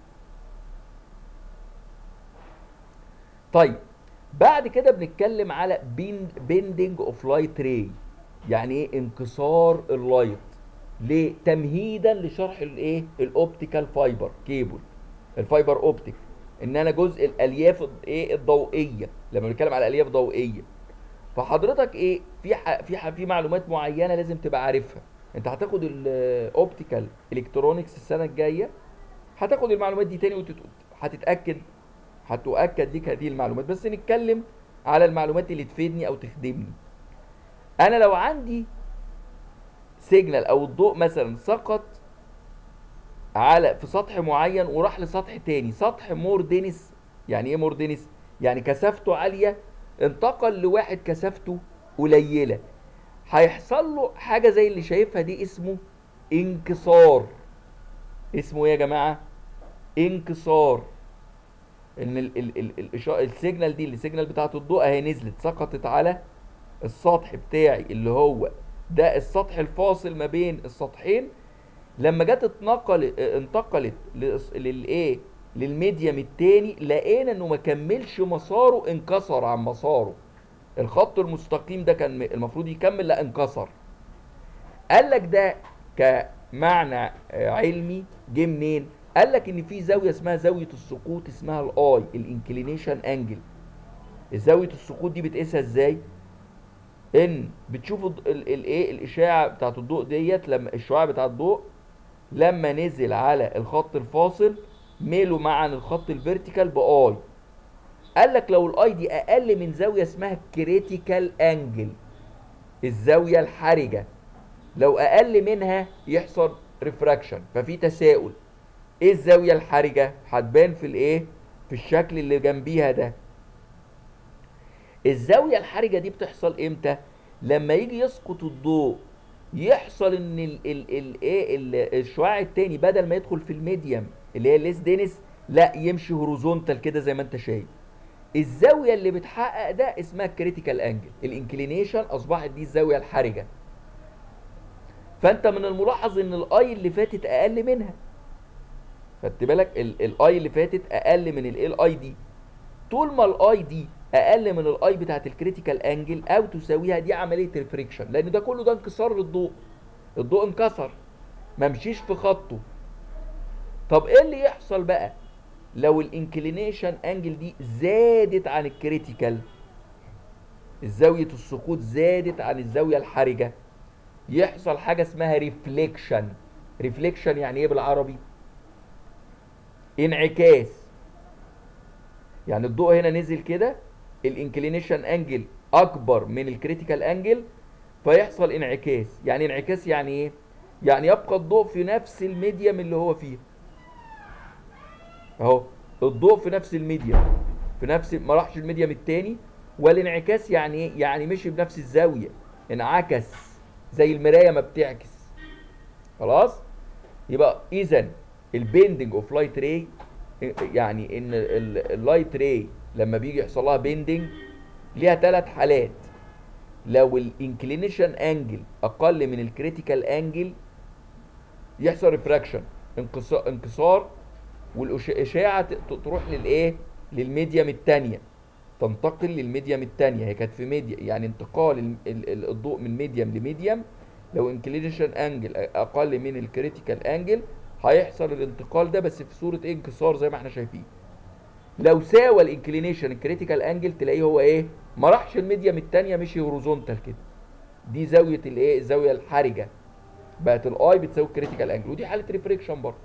طيب بعد كده بنتكلم على بيندنج اوف لايت راي يعني ايه انكسار اللايت ليه تمهيدا لشرح الايه الاوبتيكال فايبر كيبل الفايبر اوبتيك ان انا جزء الالياف الض- ايه الضوئيه لما بنتكلم على الياف ضوئيه فحضرتك ايه في ح... في ح... في معلومات معينه لازم تبقى عارفها انت هتاخد الاوبتيكال الكترونكس السنه الجايه هتاخد المعلومات دي تاني وتت... هتتاكد هتؤكد ليك هذه المعلومات بس نتكلم على المعلومات اللي تفيدني او تخدمني انا لو عندي سيجنال او الضوء مثلا سقط على في سطح معين وراح لسطح تاني سطح مور دينس يعني ايه مور دينس يعني كثافته عاليه انتقل لواحد كثافته قليله هيحصل له حاجه زي اللي شايفها دي اسمه انكسار اسمه ايه يا جماعه انكسار ان ال ال ال ال السيجنال دي السيجنال بتاعت الضوء اهي نزلت سقطت على السطح بتاعي اللي هو ده السطح الفاصل ما بين السطحين لما جت اتنقل انتقلت للإس- للايه للميديم التاني لقينا انه ما كملش مساره انكسر عن مساره الخط المستقيم ده كان م- المفروض يكمل لا انكسر قال لك ده كمعنى آه، علمي جه منين قال لك ان في زاويه اسمها زاويه السقوط اسمها الاي الانكلينيشن انجل زاويه السقوط دي بتقيسها ازاي ان بتشوف الض- ال- الايه الاشعه بتاعت الضوء ديت لما الشعاع بتاع الضوء لما نزل على الخط الفاصل ميله مع الخط الفيرتيكال باي قال لك لو الاي دي اقل من زاويه اسمها كريتيكال انجل الزاويه الحرجه لو اقل منها يحصل ريفراكشن ففي تساؤل ايه الزاويه الحرجه هتبان في الايه في الشكل اللي جنبيها ده الزاويه الحرجه دي بتحصل امتى لما يجي يسقط الضوء يحصل ان ال ال ال ايه ال- الشعاع التاني بدل ما يدخل في الميديم اللي هي الليس دينس لا يمشي هوريزونتال كده زي ما انت شايف الزاويه اللي بتحقق ده اسمها الكريتيكال انجل الانكلينيشن اصبحت دي الزاويه الحرجه فانت من الملاحظ ان الاي اللي فاتت اقل منها خدت بالك الاي اللي فاتت اقل من الايه الاي دي طول ما الاي دي اقل من الاي بتاعت الكريتيكال انجل او تساويها دي عمليه ريفريكشن لان ده كله ده انكسار للضوء الضوء انكسر ما مشيش في خطه طب ايه اللي يحصل بقى لو الانكلينيشن انجل دي زادت عن الكريتيكال زاويه السقوط زادت عن الزاويه الحرجه يحصل حاجه اسمها ريفليكشن ريفليكشن يعني ايه بالعربي انعكاس يعني الضوء هنا نزل كده الانكلينيشن انجل اكبر من الكريتيكال انجل فيحصل انعكاس يعني انعكاس يعني ايه يعني يبقى الضوء في نفس الميديم اللي هو فيه اهو الضوء في نفس الميديم في نفس ما راحش الميديم التاني والانعكاس يعني ايه يعني مشي بنفس الزاويه انعكس زي المرايه ما بتعكس خلاص يبقى اذا البيندنج اوف لايت راي يعني ان اللايت راي لما بيجي يحصل لها بيندنج ليها ثلاث حالات لو الانكلينيشن انجل اقل من الكريتيكال انجل يحصل ريفراكشن انكسار انكسار والاشعه ت- تروح للايه للميديم الثانيه تنتقل للميديم الثانيه هي كانت في ميديا يعني انتقال ال- ال- ال- الضوء من ميديم لميديم لو انكلينيشن انجل اقل من الكريتيكال انجل هيحصل الانتقال ده بس في صوره إيه؟ انكسار زي ما احنا شايفين لو ساوى الانكلينيشن الكريتيكال انجل تلاقيه هو ايه ما راحش الميديم الثانيه مشي هوريزونتال كده دي زاويه الايه الزاويه الحرجه بقت الاي بتساوي الكريتيكال انجل ودي حاله ريفريكشن برضه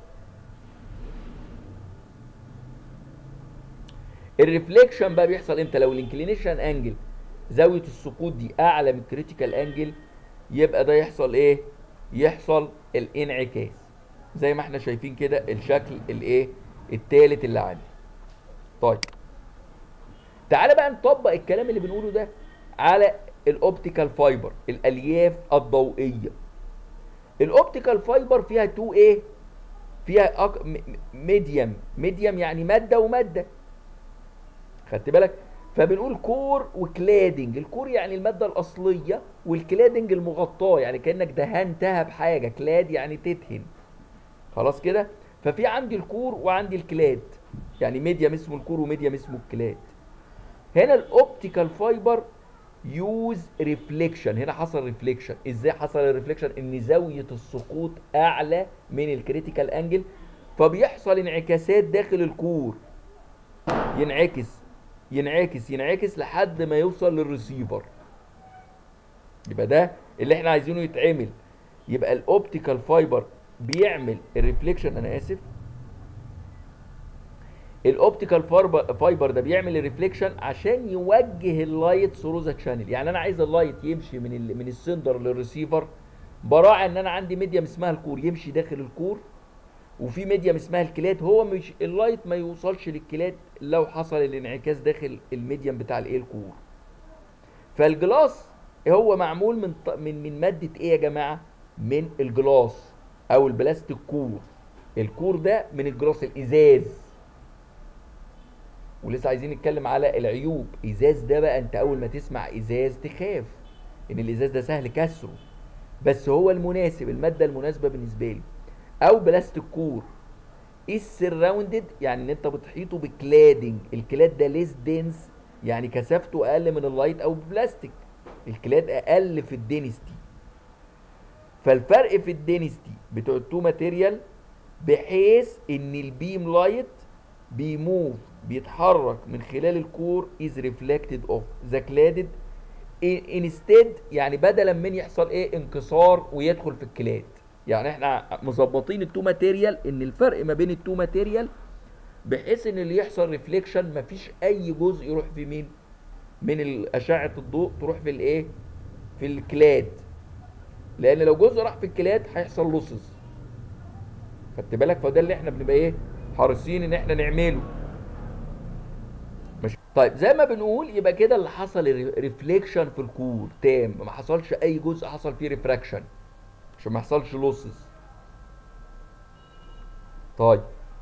الريفليكشن بقى بيحصل امتى لو الانكلينيشن انجل زاويه السقوط دي اعلى من الكريتيكال انجل يبقى ده يحصل ايه يحصل الانعكاس زي ما احنا شايفين كده الشكل الايه التالت اللي عندي طيب تعالى بقى نطبق الكلام اللي بنقوله ده على الاوبتيكال فايبر الالياف الضوئيه الاوبتيكال فايبر فيها تو ايه فيها أك... ميديم ميديم يعني ماده وماده خدت بالك فبنقول كور وكلادنج الكور يعني الماده الاصليه والكلادنج المغطاه يعني كانك دهنتها بحاجه كلاد يعني تدهن خلاص كده ففي عندي الكور وعندي الكلاد يعني ميديم اسمه الكور وميديم اسمه الكلاد هنا الاوبتيكال فايبر يوز ريفليكشن هنا حصل ريفليكشن ازاي حصل الريفليكشن ان زاويه السقوط اعلى من الكريتيكال انجل فبيحصل انعكاسات داخل الكور ينعكس ينعكس ينعكس لحد ما يوصل للريسيفر يبقى ده اللي احنا عايزينه يتعمل يبقى الاوبتيكال فايبر بيعمل الريفليكشن انا اسف الاوبتيكال فايبر ده بيعمل الريفليكشن عشان يوجه اللايت ثرو ذا شانل يعني انا عايز اللايت يمشي من ال من السندر للريسيفر براعي ان انا عندي ميديم اسمها الكور يمشي داخل الكور وفي ميديم اسمها الكلات هو مش اللايت ما يوصلش للكلات لو حصل الانعكاس داخل الميديم بتاع الايه الكور فالجلاس هو معمول من من من ماده ايه يا جماعه من الجلاس او البلاستيك كور الكور ده من الجلاس الازاز ولسه عايزين نتكلم على العيوب ازاز ده بقى انت اول ما تسمع ازاز تخاف ان الازاز ده سهل كسره بس هو المناسب الماده المناسبه بالنسبه لي او بلاستيك كور السراوندد يعني ان انت بتحيطه بكلادنج الكلاد ده ليس دينس يعني كثافته اقل من اللايت او بلاستيك الكلاد اقل في الدينستي فالفرق في الدينستي بتوع التو ماتيريال بحيث ان البيم لايت بيموف بيتحرك من خلال الكور is reflected off the cladded instead يعني بدلا من يحصل ايه انكسار ويدخل في الكلاد يعني احنا مظبطين التو ماتيريال ان الفرق ما بين التو ماتيريال بحيث ان اللي يحصل ريفليكشن مفيش اي جزء يروح في مين من اشعه الضوء تروح في الايه في الكلاد لان لو جزء راح في الكلاد هيحصل لوسز خدت بالك فده اللي احنا بنبقى ايه حريصين ان احنا نعمله مش طيب زي ما بنقول يبقى كده اللي حصل ريفليكشن في الكور تام ما حصلش اي جزء حصل فيه ريفراكشن عشان ما يحصلش لوسز طيب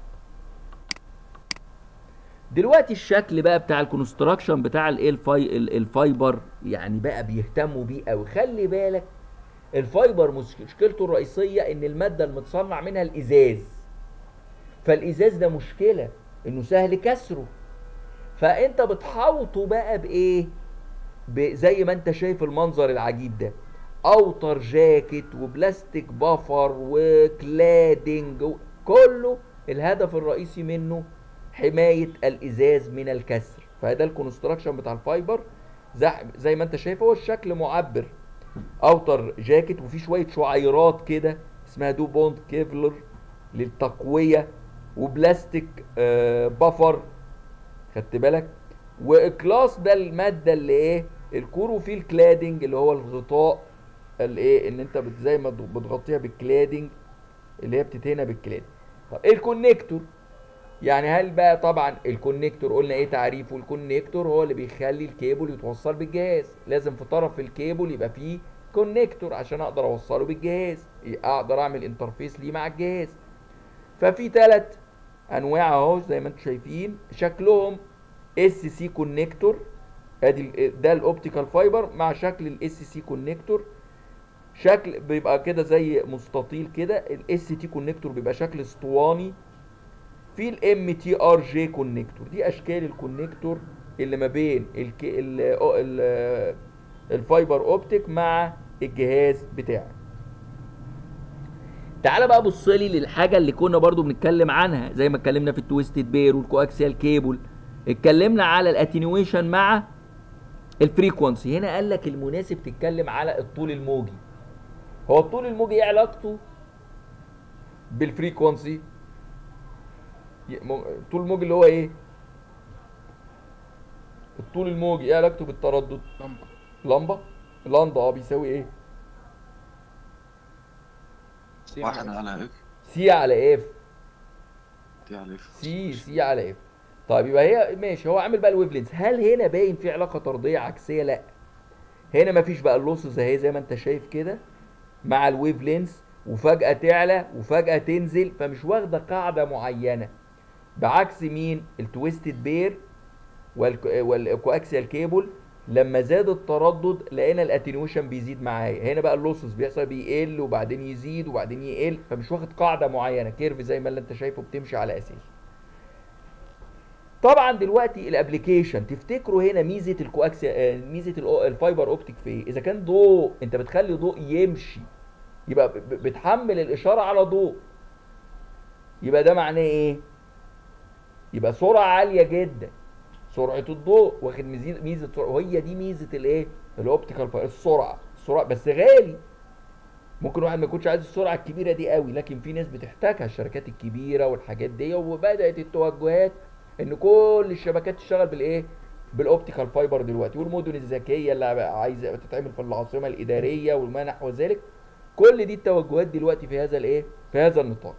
دلوقتي الشكل بقى بتاع الكونستراكشن بتاع الايه الفاي الفايبر يعني بقى بيهتموا بيه قوي خلي بالك الفايبر مشكلته الرئيسيه ان الماده المتصنع منها الازاز فالازاز ده مشكله انه سهل كسره فانت بتحوطه بقى بايه زي ما انت شايف المنظر العجيب ده اوتر جاكيت وبلاستيك بافر وكلادنج كله الهدف الرئيسي منه حمايه الازاز من الكسر فده الكونستراكشن بتاع الفايبر زي, زي ما انت شايف هو الشكل معبر اوتر جاكيت وفي شويه شعيرات كده اسمها دو بوند كيفلر للتقويه وبلاستيك آه بافر خدت بالك وكلاس ده الماده اللي ايه الكور وفيه الكلادنج اللي هو الغطاء الايه ان انت بت زي ما بتغطيها بالكلادنج اللي هي بتتهنى بالكلادنج طب ايه الكونكتور يعني هل بقى طبعا الكونكتور قلنا ايه تعريفه الكونكتور هو اللي بيخلي الكيبل يتوصل بالجهاز لازم في طرف الكيبل يبقى فيه كونكتور عشان اقدر اوصله بالجهاز اقدر اعمل انترفيس ليه مع الجهاز ففي ثلاث انواع اهو زي ما انتم شايفين شكلهم اس سي كونكتور ادي ده الاوبتيكال فايبر مع شكل الاس سي كونكتور شكل بيبقى كده زي مستطيل كده الاس تي كونكتور بيبقى شكل اسطواني في الام تي ار جي كونكتور دي اشكال الكونكتور اللي ما بين الكي ال ال الفايبر اوبتيك مع الجهاز بتاعك تعالى بقى بص لي للحاجه اللي كنا برضو بنتكلم عنها زي ما اتكلمنا في التويستد بير والكواكسيال كيبل اتكلمنا على الاتنيويشن مع الفريكونسي هنا قال لك المناسب تتكلم على الطول الموجي هو الطول الموجي ايه علاقته بالفريكونسي الطول الموجي اللي هو ايه الطول الموجي ايه علاقته بالتردد لمبه لمبه لندا اه بيساوي ايه سي واحد على على اف سي على اف تي على اف سي سي على اف طيب يبقى هي ماشي هو عامل بقى الويف لينز هل هنا باين في علاقه طرديه عكسيه لا هنا مفيش بقى اللوسز اهي زي ما انت شايف كده مع الويف لينز وفجاه تعلى وفجاه تنزل فمش واخده قاعده معينه بعكس مين التويستد بير والكواكسيال كيبل لما زاد التردد لقينا الاتنيويشن بيزيد معايا هنا بقى اللوسز بيحصل بيقل وبعدين يزيد وبعدين يقل فمش واخد قاعده معينه كيرف زي ما اللي انت شايفه بتمشي على اساس طبعا دلوقتي الابلكيشن تفتكروا هنا ميزه الكواكسيا ميزه ال- الفايبر اوبتيك في ايه اذا كان ضوء انت بتخلي ضوء يمشي يبقى ب- ب- بتحمل الاشاره على ضوء يبقى ده معناه ايه يبقى سرعه عاليه جدا سرعه الضوء واخد ميزه ميزه سرعه وهي دي ميزه الايه الاوبتيكال فايبر السرعه السرعه بس غالي ممكن واحد ما يكونش عايز السرعه الكبيره دي قوي لكن في ناس بتحتاجها الشركات الكبيره والحاجات دي وبدات التوجهات ان كل الشبكات تشتغل بالايه بالاوبتيكال فايبر دلوقتي والمدن الذكيه اللي عايزه تتعمل في العاصمه الاداريه وما نحو ذلك كل دي التوجهات دلوقتي في هذا الايه في هذا النطاق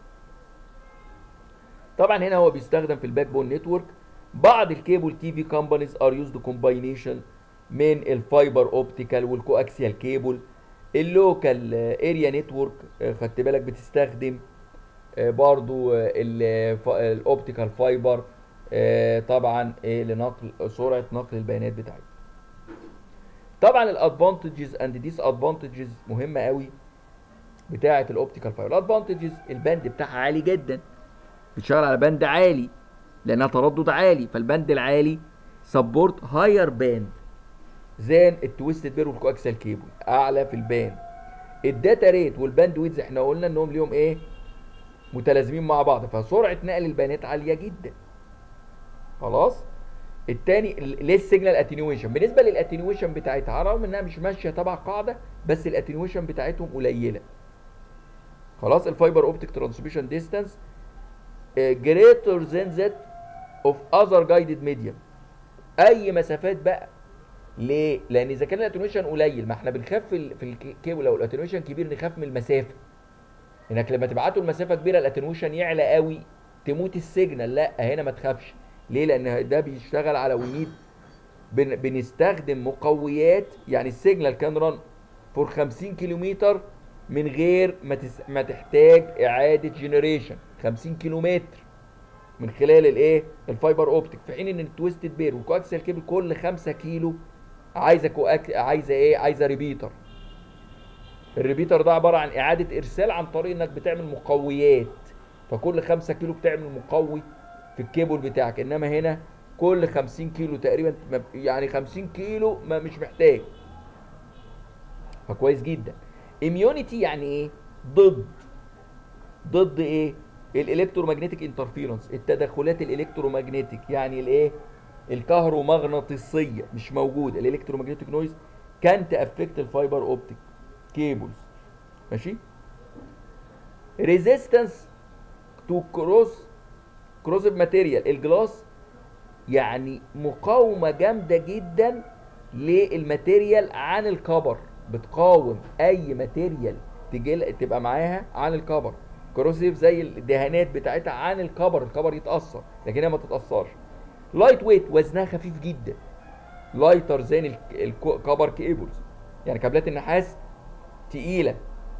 طبعا هنا هو بيستخدم في الباك بون نتورك بعض الكيبل تي في كومبانيز ار يوزد كومباينيشن من الفايبر اوبتيكال والكواكسيال كيبل اللوكال اريا نتورك خدت بالك بتستخدم آه، برضو آه، ال- ف- الاوبتيكال فايبر آه، طبعا آه، لنقل سرعه نقل البيانات بتاعتها طبعا الادفانتجز اند ديس ادفانتجز مهمه قوي بتاعه الاوبتيكال فايبر الادفانتجز الباند بتاعها عالي جدا بتشتغل على باند عالي لانها تردد عالي فالباند العالي سبورت هاير باند زان التويستد بير والكواكسال كيبل اعلى في الباند الداتا ريت والباند ويدز احنا قلنا انهم ليهم ايه متلازمين مع بعض فسرعه نقل البيانات عاليه جدا خلاص التاني ليه السيجنال اتنيويشن بالنسبه للاتنيويشن بتاعتها رغم انها مش ماشيه تبع قاعده بس الاتنيويشن بتاعتهم قليله خلاص الفايبر اوبتيك ترانسميشن ديستانس جريتر ذان ذات اوف اذر جايدد ميديم اي مسافات بقى ليه لان اذا كان الاتنويشن قليل ما احنا بنخاف في ال- في الكيبل لو الاتنويشن كبير نخاف من المسافه انك لما تبعته المسافه كبيره الاتنويشن يعلى قوي تموت السيجنال لا هنا ما تخافش ليه لان ده بيشتغل على ونيد بن بنستخدم مقويات يعني السيجنال كان رن فور 50 كيلومتر من غير ما تس... ما تحتاج اعاده جنريشن 50 كيلومتر من خلال الايه الفايبر اوبتيك في حين ان التويستد بير والكواكسيال كيبل كل 5 كيلو عايزه كواك... عايزه ايه عايزه ريبيتر الريبيتر ده عباره عن اعاده ارسال عن طريق انك بتعمل مقويات فكل 5 كيلو بتعمل مقوي في الكيبل بتاعك انما هنا كل 50 كيلو تقريبا ما- يعني 50 كيلو ما مش محتاج فكويس جدا اميونيتي يعني ايه ضد ضد ايه الالكترومagnetic انترفيرنس التدخلات الالكترومagnetic يعني الايه الكهرومغناطيسيه مش موجود الالكترومagnetic نويز كان تافكت الفايبر اوبتيك كيبلز ماشي ريزيستنس تو كروس كروسيف ماتيريال الجلاس يعني مقاومه جامده جدا للماتيريال عن الكبر بتقاوم اي ماتيريال تجي تبقى معاها عن الكبر كروسيف زي الدهانات بتاعتها عن الكبر الكبر يتاثر لكن هي ما تتاثرش لايت ويت وزنها خفيف جدا لايتر زي الكبر كيبلز يعني كابلات النحاس تقيله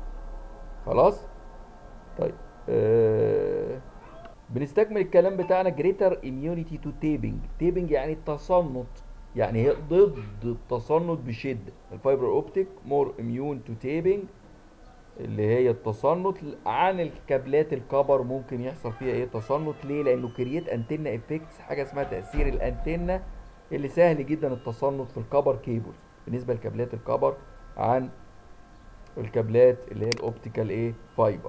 خلاص طيب آه بنستكمل الكلام بتاعنا جريتر اميونيتي تو تيبنج تيبنج يعني التصنت يعني هي ضد التصنت بشده الفايبر اوبتيك مور اميون تو تيبنج اللي هي التصنت عن الكابلات الكبر ممكن يحصل فيها ايه تصنت ليه لانه كرييت انتنا افكتس حاجه اسمها تاثير الانتنه اللي سهل جدا التصنت في الكبر كيبلز بالنسبه لكابلات الكبر عن الكابلات اللي هي الاوبتيكال ايه فايبر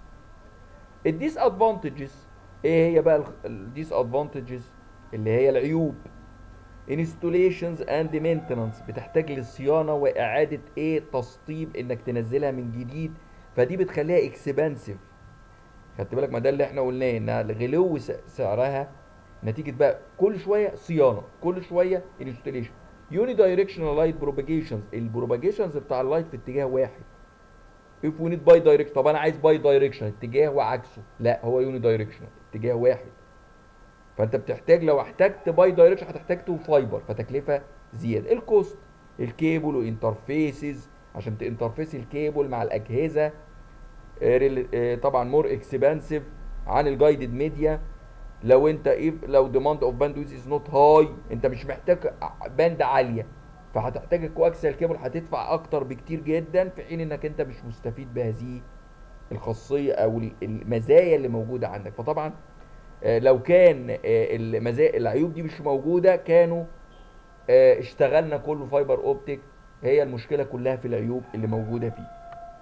الديس ادفانتجز ايه هي بقى الديس ادفانتجز اللي هي العيوب انستوليشنز اند مينتنانس بتحتاج للصيانه واعاده ايه تسطيب انك تنزلها من جديد فدي بتخليها اكسبانسيف خدت بالك ما ده اللي احنا قلناه انها غلو س- سعرها نتيجه بقى كل شويه صيانه كل شويه انستوليشن يوني دايركشنال لايت بروباجيشنز البروباجيشنز بتاع اللايت في اتجاه واحد اف وي نيد باي دايركشن طب انا عايز باي دايركشن اتجاه وعكسه لا هو يوني دايركشنال اتجاه واحد فانت بتحتاج لو احتجت باي دايركشن هتحتاج تو فايبر فتكلفه زياده الكوست الكيبل وانترفيسز عشان تانترفيس الكيبل مع الاجهزه آه، ريل- آه، طبعا مور اكسبانسيف عن الجايدد ميديا لو انت ايه لو ديماند اوف باندويث از نوت هاي انت مش محتاج ع- باند عاليه فهتحتاج الكواكسيال كيبل هتدفع اكتر بكتير جدا في حين انك انت مش مستفيد بهذه الخاصيه او ال- المزايا اللي موجوده عندك فطبعا آه، لو كان آه، المزايا العيوب دي مش موجوده كانوا آه، اشتغلنا كله فايبر اوبتيك هي المشكله كلها في العيوب اللي موجوده فيه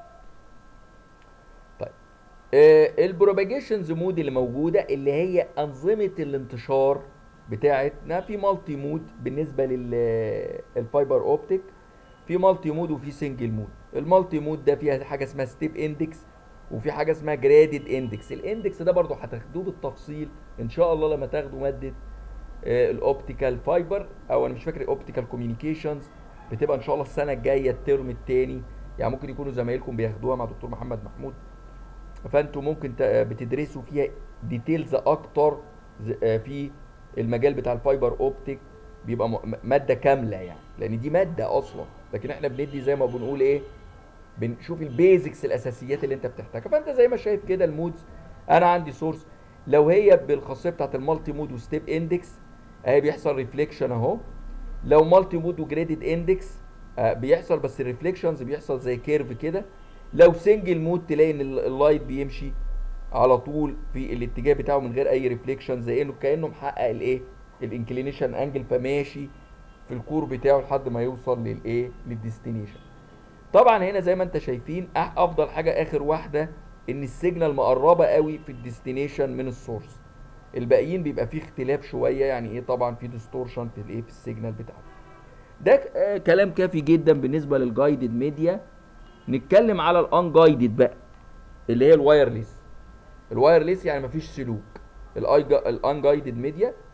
طيب البروباجيشنز مود اللي موجوده اللي هي انظمه الانتشار بتاعتنا في مالتي مود بالنسبه للفايبر اوبتيك في مالتي مود وفي سنجل مود المالتي مود ده فيها حاجه اسمها ستيب اندكس وفي حاجه اسمها جرادد اندكس الاندكس ده برضو هتاخدوه بالتفصيل ان شاء الله لما تاخدوا ماده الاوبتيكال فايبر او انا مش فاكر الاوبتيكال كوميونيكيشنز بتبقى ان شاء الله السنه الجايه الترم الثاني يعني ممكن يكونوا زمايلكم بياخدوها مع دكتور محمد محمود فانتوا ممكن ت- بتدرسوا فيها ديتيلز اكتر ز- آه، في المجال بتاع الفايبر اوبتيك بيبقى م- ماده كامله يعني لان دي ماده اصلا لكن احنا بندي زي ما بنقول ايه بنشوف البيزكس الاساسيات اللي انت بتحتاجها فانت زي ما شايف كده المودز انا عندي سورس لو هي بالخاصيه بتاعت المالتي مود وستيب اندكس اهي بيحصل ريفليكشن اهو لو مالتي مود وجريدد اندكس آه بيحصل بس الريفليكشنز بيحصل زي كيرف كده لو سنجل مود تلاقي ان ال- اللايت بيمشي على طول في الاتجاه بتاعه من غير اي ريفليكشن زي انه كانه محقق الايه الانكلينيشن انجل فماشي في الكور بتاعه لحد ما يوصل للايه للديستنيشن طبعا هنا زي ما انت شايفين أح- افضل حاجه اخر واحده ان السيجنال مقربه قوي في الديستنيشن من السورس الباقيين بيبقى فيه اختلاف شويه يعني ايه طبعا في ديستورشن في الايه في السيجنال بتاعته ده ك- آه كلام كافي جدا بالنسبه للجايدد ميديا نتكلم على الانجايدد بقى اللي هي الوايرلس الوايرلس يعني مفيش سلوك الانجايدد ميديا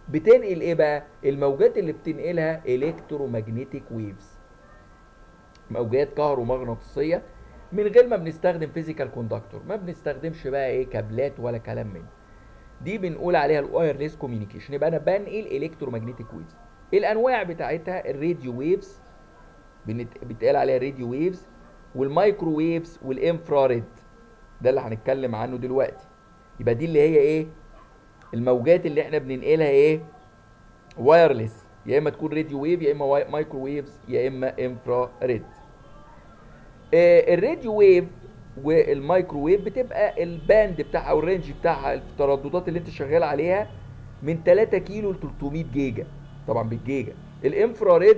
بتنقل ايه بقى الموجات اللي بتنقلها الكترومagnetic ويفز موجات كهرومغناطيسيه من غير ما بنستخدم فيزيكال كوندكتور ما بنستخدمش بقى ايه كابلات ولا كلام من دي بنقول عليها الوايرلس كوميونيكيشن يبقى انا بنقل الكترومagnetic ويفز الانواع بتاعتها الراديو ويفز بيتقال عليها الراديو ويفز والمايكرو ويفز والانفراريد ده اللي هنتكلم عنه دلوقتي يبقى دي اللي هي ايه الموجات اللي احنا بننقلها ايه وايرلس يا اما تكون راديو ويف يا اما واي- مايكرو ويفز يا اما انفراريد آه الراديو ويف والمايكرو ويف بتبقى الباند بتاعها او الرينج بتاعها الترددات اللي انت شغال عليها من 3 كيلو ل 300 جيجا طبعا بالجيجا الانفراريد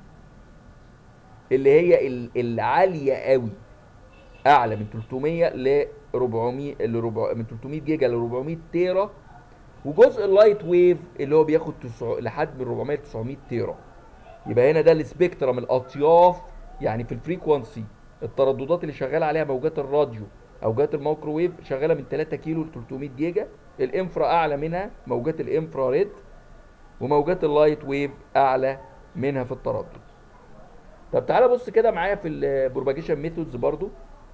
اللي هي ال- العاليه قوي اعلى من 300 ل 400 ل 400 من 300 جيجا ل 400 تيرا وجزء اللايت ويف اللي هو بياخد تسع... لحد من 400 ل 900 تيرا يبقى هنا ده السبيكترم الاطياف يعني في الفريكوانسي الترددات اللي شغاله عليها موجات الراديو اوجات المايكروويف شغاله من 3 كيلو ل 300 جيجا الانفرا اعلى منها موجات الانفراريد وموجات اللايت ويف اعلى منها في التردد طب تعالى بص كده معايا في البروباجيشن ميثودز برضو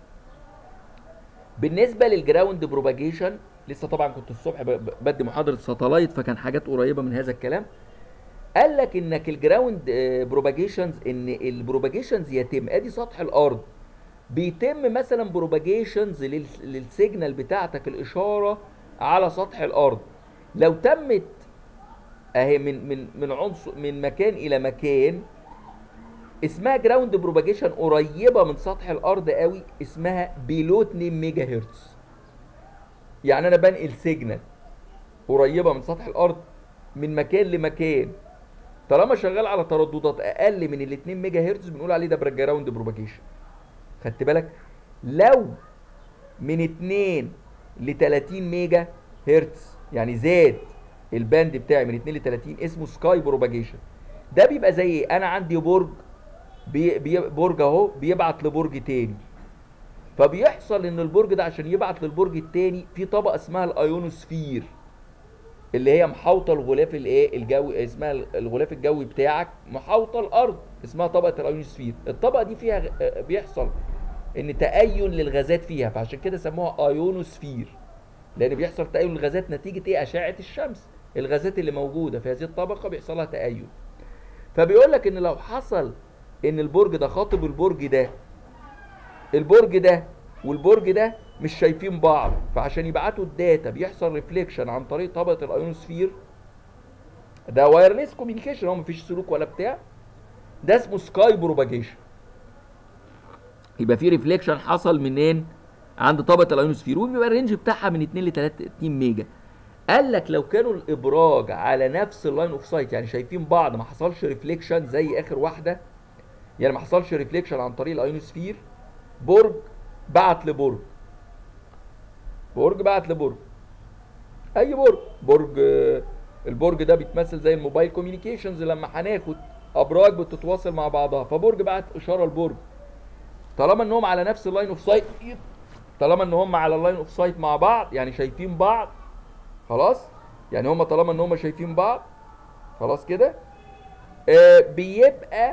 بالنسبه للجراوند بروباجيشن لسه طبعا كنت الصبح ب- ب- بدي محاضره ساتلايت فكان حاجات قريبه من هذا الكلام قال لك انك الجراوند بروباجيشنز ان البروباجيشنز يتم ادي سطح الارض بيتم مثلا بروباجيشنز للسيجنال بتاعتك الاشاره على سطح الارض لو تمت اهي من من من عنصر من مكان الى مكان اسمها جراوند بروباجيشن قريبه من سطح الارض قوي اسمها بيلو 2 ميجا هرتز يعني انا بنقل سيجنال قريبه من سطح الارض من مكان لمكان طالما شغال على ترددات اقل من ال 2 ميجا هرتز بنقول عليه ده جراوند بروباجيشن خدت بالك لو من 2 ل 30 ميجا هرتز يعني زاد الباند بتاعي من 2 ل 30 اسمه سكاي بروباجيشن ده بيبقى زي ايه انا عندي برج بي بي برج اهو بيبعت لبرج تاني فبيحصل ان البرج ده عشان يبعت للبرج التاني في طبقه اسمها الايونوسفير اللي هي محاوطه الغلاف الايه الجوي اسمها الغلاف الجوي بتاعك محاوطه الارض اسمها طبقه الايونوسفير الطبقه دي فيها غ- آه، بيحصل ان تأين للغازات فيها فعشان كده سموها ايونوسفير لان بيحصل تأين للغازات نتيجه ايه اشعه الشمس الغازات اللي موجوده في هذه الطبقه بيحصل لها تأين فبيقول لك ان لو حصل ان البرج ده خاطب البرج ده البرج ده والبرج ده مش شايفين بعض فعشان يبعتوا الداتا بيحصل ريفليكشن عن طريق طبقه الايونوسفير ده وايرلس كوميونيكيشن هو مفيش سلوك ولا بتاع ده اسمه سكاي بروباجيشن يبقى في ريفليكشن حصل منين عند طبقه الايونوسفير وبيبقى الرينج بتاعها من 2 ل 30 ميجا قال لك لو كانوا الابراج على نفس اللاين اوف سايت يعني شايفين بعض ما حصلش ريفليكشن زي اخر واحده يعني ما حصلش ريفليكشن عن طريق الايونوسفير برج بعت لبرج برج بعت لبرج اي برج برج آه، البرج ده بيتمثل زي الموبايل كوميونيكيشنز لما هناخد ابراج بتتواصل مع بعضها فبرج بعت اشاره لبرج طالما انهم على نفس اللاين اوف سايت طالما ان هم على اللاين اوف سايت مع بعض يعني شايفين بعض خلاص يعني هم طالما ان هم شايفين بعض خلاص كده آه بيبقى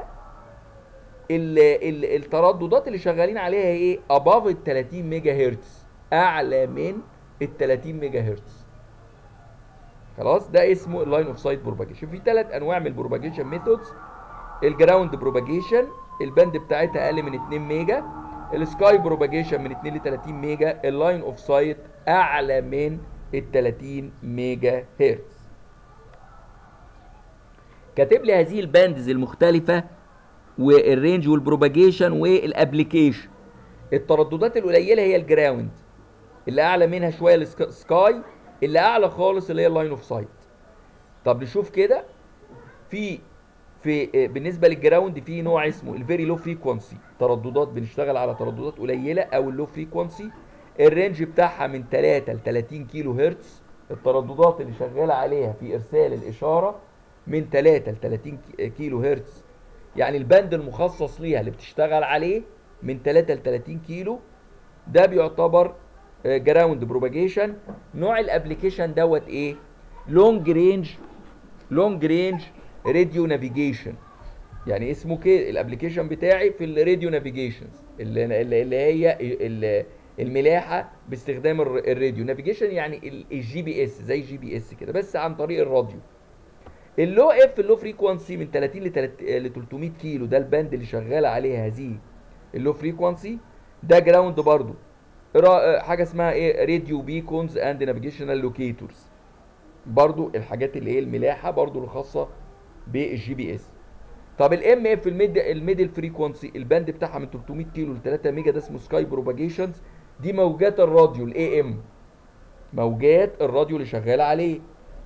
ال ال الترددات اللي شغالين عليها ايه اباف ال 30 ميجا هرتز اعلى من ال 30 ميجا هرتز خلاص ده اسمه اللاين اوف سايت بروباجيشن في ثلاث انواع من البروباجيشن ميثودز الجراوند بروباجيشن الباند بتاعتها اقل من 2 ميجا السكاي بروباجيشن من 2 ل 30 ميجا اللاين اوف سايت اعلى من ال 30 ميجا هرتز كاتب لي هذه الباندز المختلفه والرينج والبروباجيشن والابليكيشن الترددات القليله هي الجراوند اللي اعلى منها شويه السكاي اللي اعلى خالص اللي هي اللاين اوف سايت طب نشوف كده في في بالنسبه للجراوند في نوع اسمه الفيري لو فريكوانسي ترددات بنشتغل على ترددات قليله او اللو فريكوانسي الرينج بتاعها من 3 ل 30 كيلو هرتز الترددات اللي شغاله عليها في ارسال الاشاره من 3 ل 30 كي- كيلو هرتز يعني البند المخصص ليها اللي بتشتغل عليه من 3 ل 30 كيلو ده بيعتبر جراوند بروباجيشن نوع الابلكيشن دوت ايه لونج رينج لونج رينج راديو نافيجيشن يعني اسمه كده الابلكيشن بتاعي في الراديو نافيجيشنز اللي, اللي اللي هي ال- الملاحه باستخدام الر- الراديو نافيجيشن يعني ال- الجي بي اس زي الجي بي اس كده بس عن طريق الراديو اللو اف اللو فريكوانسي من 30 ل 300 كيلو ده الباند اللي شغاله عليه هذه اللو فريكوانسي ده جراوند برضو را- حاجه اسمها ايه راديو بيكونز اند نافيجيشنال لوكيتورز برضو الحاجات اللي هي الملاحه برضو الخاصه بالجي بي اس طب الام اف الميد الميدل فريكوانسي الباند بتاعها من 300 كيلو ل 3 ميجا ده اسمه سكاي بروباجيشنز دي موجات الراديو الاي ام موجات الراديو اللي شغاله عليه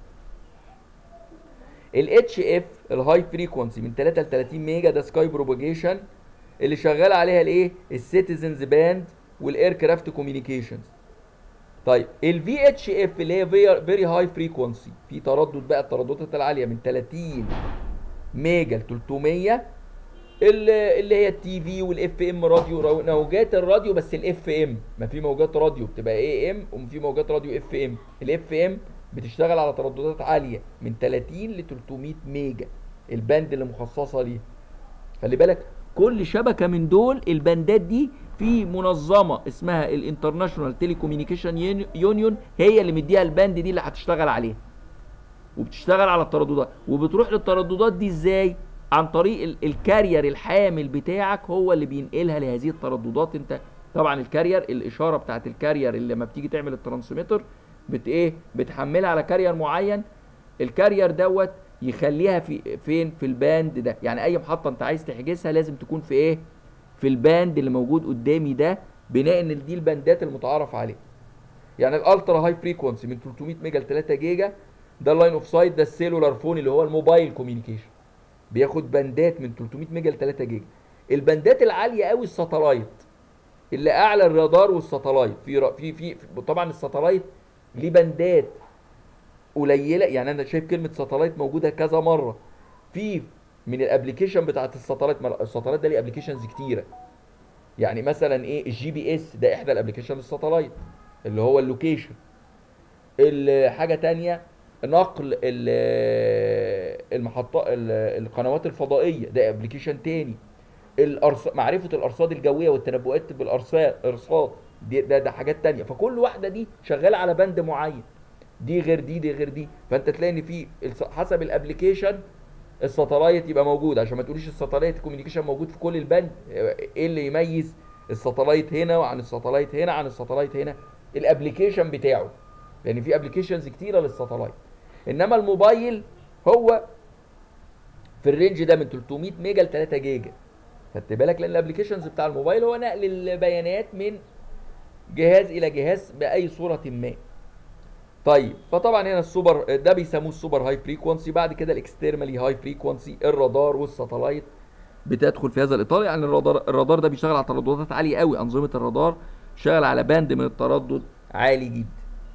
الاتش اف الهاي فريكوانسي من 3 ل 30 ميجا ده سكاي بروباجيشن اللي شغال عليها الايه السيتيزنز باند والاير كرافت كوميونيكيشنز طيب الفي اتش اف اللي هي فيري هاي فريكوانسي في تردد بقى الترددات العاليه من 30 ميجا ل 300 اللي اللي هي التي في والاف ام راديو رو- موجات الراديو بس الاف ام ما في موجات راديو بتبقى اي ام وفي موجات راديو اف ام الاف ام بتشتغل على ترددات عاليه من 30 ل 300 ميجا الباند اللي مخصصه ليه خلي بالك كل شبكه من دول الباندات دي في منظمه اسمها الانترناشونال تيليكوميونيكيشن يونيون هي اللي مديها الباند دي اللي هتشتغل عليها وبتشتغل على الترددات وبتروح للترددات دي ازاي عن طريق ال- الكارير الحامل بتاعك هو اللي بينقلها لهذه الترددات انت طبعا الكارير الاشاره بتاعت الكارير اللي لما بتيجي تعمل الترانسميتر بت ايه بتحملها على كارير معين الكارير دوت يخليها في فين في الباند ده يعني اي محطه انت عايز تحجزها لازم تكون في ايه في الباند اللي موجود قدامي ده بناء ان دي الباندات المتعارف عليها يعني الالترا هاي فريكونسي من 300 ميجا ل 3 جيجا ده اللاين اوف سايت ده السيلولار فون اللي هو الموبايل كوميونيكيشن بياخد باندات من 300 ميجا ل 3 جيجا الباندات العاليه قوي الساتلايت اللي اعلى الرادار والساتلايت في ر- في في في- طبعا الساتلايت ليه باندات قليله يعني انا شايف كلمه ساتلايت موجوده كذا مره في من الابلكيشن بتاعت الساتلايت ما الساتلايت ده ليه ابلكيشنز كتيره يعني مثلا ايه الجي بي اس ده احدى الابلكيشن الساتلايت اللي هو اللوكيشن الحاجه تانية نقل ال- المحطات ال- القنوات الفضائيه ده ابلكيشن تاني الأرص... معرفه الارصاد الجويه والتنبؤات بالارصاد ارصاد دي ده, ده حاجات تانية فكل واحده دي شغاله على بند معين دي غير دي دي غير دي فانت تلاقي ان في الس- حسب الابلكيشن الساتلايت يبقى موجود عشان ما تقوليش الساتلايت كوميونيكيشن موجود في كل البند ايه اللي يميز الساتلايت هنا وعن الساتلايت هنا عن الساتلايت هنا الابلكيشن بتاعه لان في ابلكيشنز كتيره للساتلايت انما الموبايل هو في الرينج ده من 300 ميجا ل 3 جيجا خدت بالك لان الابلكيشنز بتاع الموبايل هو نقل البيانات من جهاز الى جهاز باي صوره ما طيب فطبعا هنا السوبر ده بيسموه السوبر هاي فريكوانسي بعد كده الاكسترمالي هاي فريكوانسي الرادار والساتلايت بتدخل في هذا الاطار يعني الرادار الرادار ده بيشتغل على ترددات عاليه قوي انظمه الرادار شغال على باند من التردد عالي جدا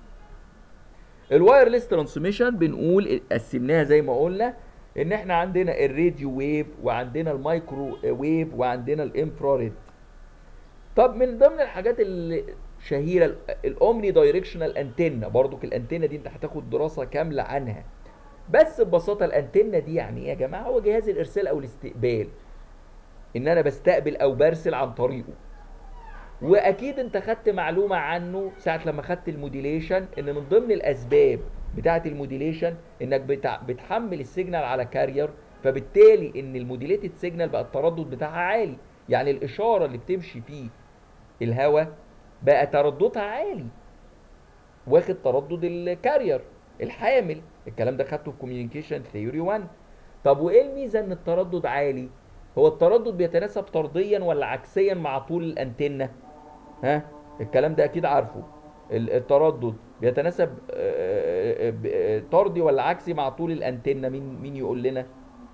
الوايرلس ترانسميشن بنقول قسمناها زي ما قلنا ان احنا عندنا الراديو ويف وعندنا المايكرو ويف وعندنا الانفراريد طب من ضمن الحاجات الشهيره الاومني دايركشنال انتنا برضو الانتنا دي انت هتاخد دراسه كامله عنها بس ببساطه الانتنا دي يعني ايه يا جماعه هو جهاز الارسال او الاستقبال ان انا بستقبل او برسل عن طريقه واكيد انت خدت معلومه عنه ساعه لما خدت الموديليشن ان من ضمن الاسباب بتاعه الموديليشن انك بتع... بتحمل السيجنال على كارير فبالتالي ان الموديليتد سيجنال بقى التردد بتاعها عالي يعني الاشاره اللي بتمشي فيه الهواء بقى ترددها عالي واخد تردد الكارير الحامل الكلام ده خدته في كوميونيكيشن ثيوري 1 طب وايه الميزه ان التردد عالي هو التردد بيتناسب طرديا ولا عكسيا مع طول الانتنه ها الكلام ده اكيد عارفه ال- التردد بيتناسب آه، آه، آه، طردي ولا عكسي مع طول الانتنه مين مين يقول لنا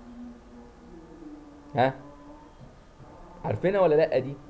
ها عارفينها ولا لا دي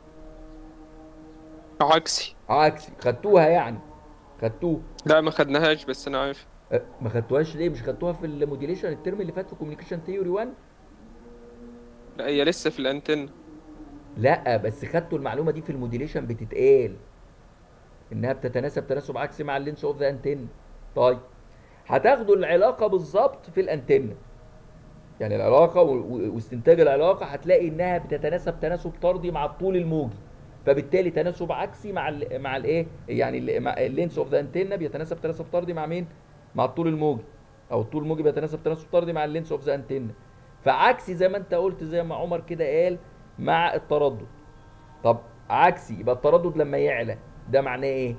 عكسي عكسي خدتوها يعني خدتوه لا ما خدناهاش بس انا عارف أه، ما خدتوهاش ليه مش خدتوها في الموديليشن الترم اللي فات في كوميونيكيشن ثيوري 1 لا هي لسه في الانتن لا بس خدتوا المعلومه دي في الموديليشن بتتقال انها بتتناسب تناسب عكسي مع اللينس اوف ذا انتن طيب هتاخدوا العلاقه بالظبط في الانتنه يعني العلاقه و- و- واستنتاج العلاقه هتلاقي انها بتتناسب تناسب طردي مع الطول الموجي فبالتالي تناسب عكسي مع ال مع الايه يعني ال- مع اللينس اوف ذا انتنه بيتناسب تناسب طردي مع مين مع الطول الموجي او الطول الموجي بيتناسب تناسب طردي مع اللينس اوف ذا انتنه فعكسي زي ما انت قلت زي ما عمر كده قال مع التردد طب عكسي يبقى التردد لما يعلى ده معناه ايه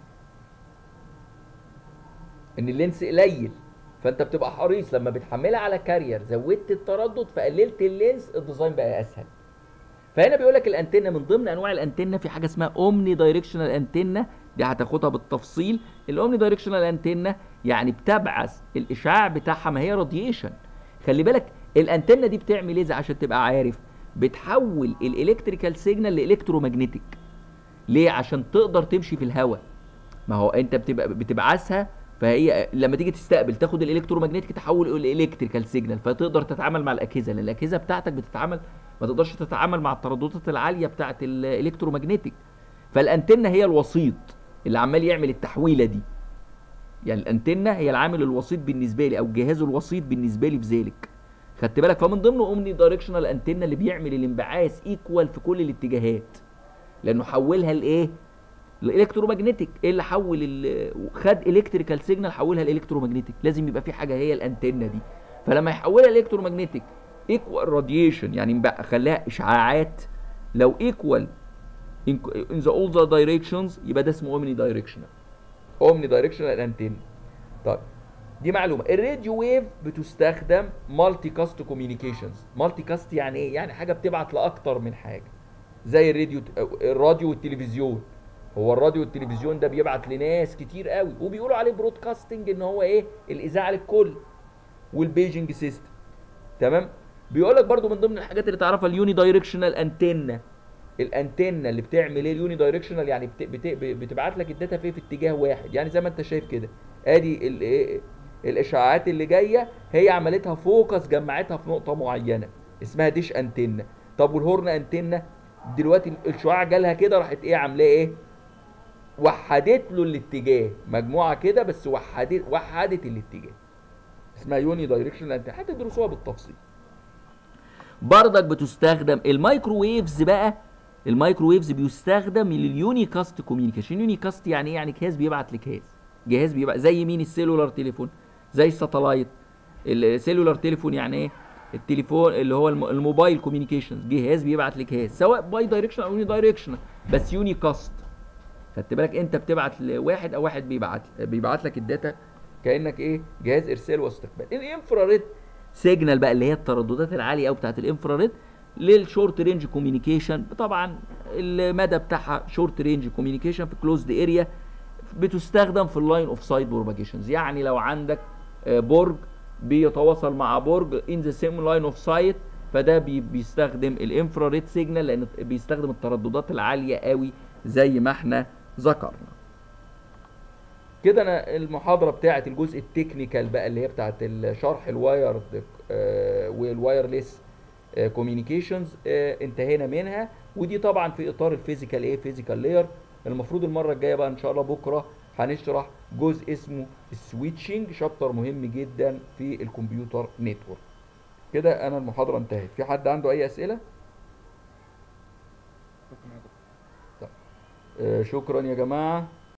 ان اللينس قليل فانت بتبقى حريص لما بتحملها على كارير زودت التردد فقللت اللينس الديزاين بقى اسهل فهنا بيقول لك الانتنه من ضمن انواع الانتنه في حاجه اسمها اومني دايركشنال انتنه دي هتاخدها بالتفصيل الاومني دايركشنال انتنه يعني بتبعث الاشعاع بتاعها ما هي راديشن خلي بالك الانتنه دي بتعمل ايه عشان تبقى عارف بتحول الالكتريكال سيجنال لالكترومagnetic ليه عشان تقدر تمشي في الهواء ما هو انت بتبقى بتبعثها فهي لما تيجي تستقبل تاخد الالكترومagnetic تحول الالكتريكال سيجنال فتقدر تتعامل مع الاجهزه لان الاجهزه بتاعتك بتتعامل ما تقدرش تتعامل مع الترددات العاليه بتاعه الالكترومagnetic فالانتنه هي الوسيط اللي عمال يعمل التحويله دي يعني الانتنه هي العامل الوسيط بالنسبه لي او الجهاز الوسيط بالنسبه لي في ذلك خدت بالك فمن ضمنه اومني دايركشنال انتنه اللي بيعمل الانبعاث ايكوال في كل الاتجاهات لانه حولها لايه الالكترومagnetic ايه اللي حول ال- خد الكتريكال سيجنال حولها الالكترومagnetic لازم يبقى في حاجه هي الانتنه دي فلما يحولها الالكترومagnetic ايكوال راديشن يعني بقى خلاها اشعاعات لو ايكوال in in the all the directions يبقى ده اسمه اومني دايركشنال اومني دايركشنال انتنه طيب دي معلومه الراديو ويف بتستخدم مالتي كاست كوميونيكيشنز مالتي كاست يعني ايه يعني حاجه بتبعت لاكتر من حاجه زي الراديو الراديو والتلفزيون هو الراديو والتلفزيون ده بيبعت لناس كتير قوي وبيقولوا عليه برودكاستنج ان هو ايه الاذاعه للكل والبيجنج سيستم تمام بيقول لك برضو من ضمن الحاجات اللي تعرفها اليوني دايركشنال انتنه الانتنه اللي بتعمل ايه اليوني دايركشنال يعني بت... بت... بتبعت لك الداتا في في اتجاه واحد يعني زي ما انت شايف كده ادي ال... إيه الاشعاعات اللي جايه هي عملتها فوكس جمعتها في نقطه معينه اسمها ديش انتنه طب والهورن انتنه دلوقتي الشعاع جالها كده راحت ايه عاملاه ايه وحدت له الاتجاه مجموعه كده بس وحدت وحدت الاتجاه اسمها يوني دايركشنال انتنه هتدرسوها بالتفصيل بردك بتستخدم المايكروويفز بقى المايكروويفز بيستخدم لليوني كاست كوميونيكيشن يوني كاست يعني ايه يعني جهاز بيبعت لجهاز جهاز بيبعت زي مين السيلولار تليفون زي الساتلايت السيلولار تليفون يعني ايه التليفون اللي هو الم- الموبايل كوميونيكيشن جهاز بيبعت لجهاز سواء باي دايركشن او يوني دايركشن بس يوني كاست خدت بالك انت بتبعت لواحد او واحد بيبعت بيبعت لك الداتا كانك ايه جهاز ارسال واستقبال الانفراريد سيجنال بقى اللي هي الترددات العاليه قوي بتاعت الانفراريد للشورت رينج كوميونيكيشن طبعا المدى بتاعها شورت رينج كوميونيكيشن في كلوزد اريا بتستخدم في اللاين اوف سايد بروباجيشنز يعني لو عندك آه، برج بيتواصل مع برج ان ذا سيم لاين اوف سايت فده بي بيستخدم الانفراريد سيجنال لان بيستخدم الترددات العاليه قوي زي ما احنا ذكرنا كده انا المحاضره بتاعت الجزء التكنيكال بقى اللي هي بتاعت الشرح الوايرد والوايرلس كوميونيكيشنز انتهينا منها ودي طبعا في اطار الفيزيكال ايه فيزيكال لاير المفروض المره الجايه بقى ان شاء الله بكره هنشرح جزء اسمه السويتشنج شابتر مهم جدا في الكمبيوتر نتورك كده انا المحاضره انتهت في حد عنده اي اسئله آه، شكرا يا جماعه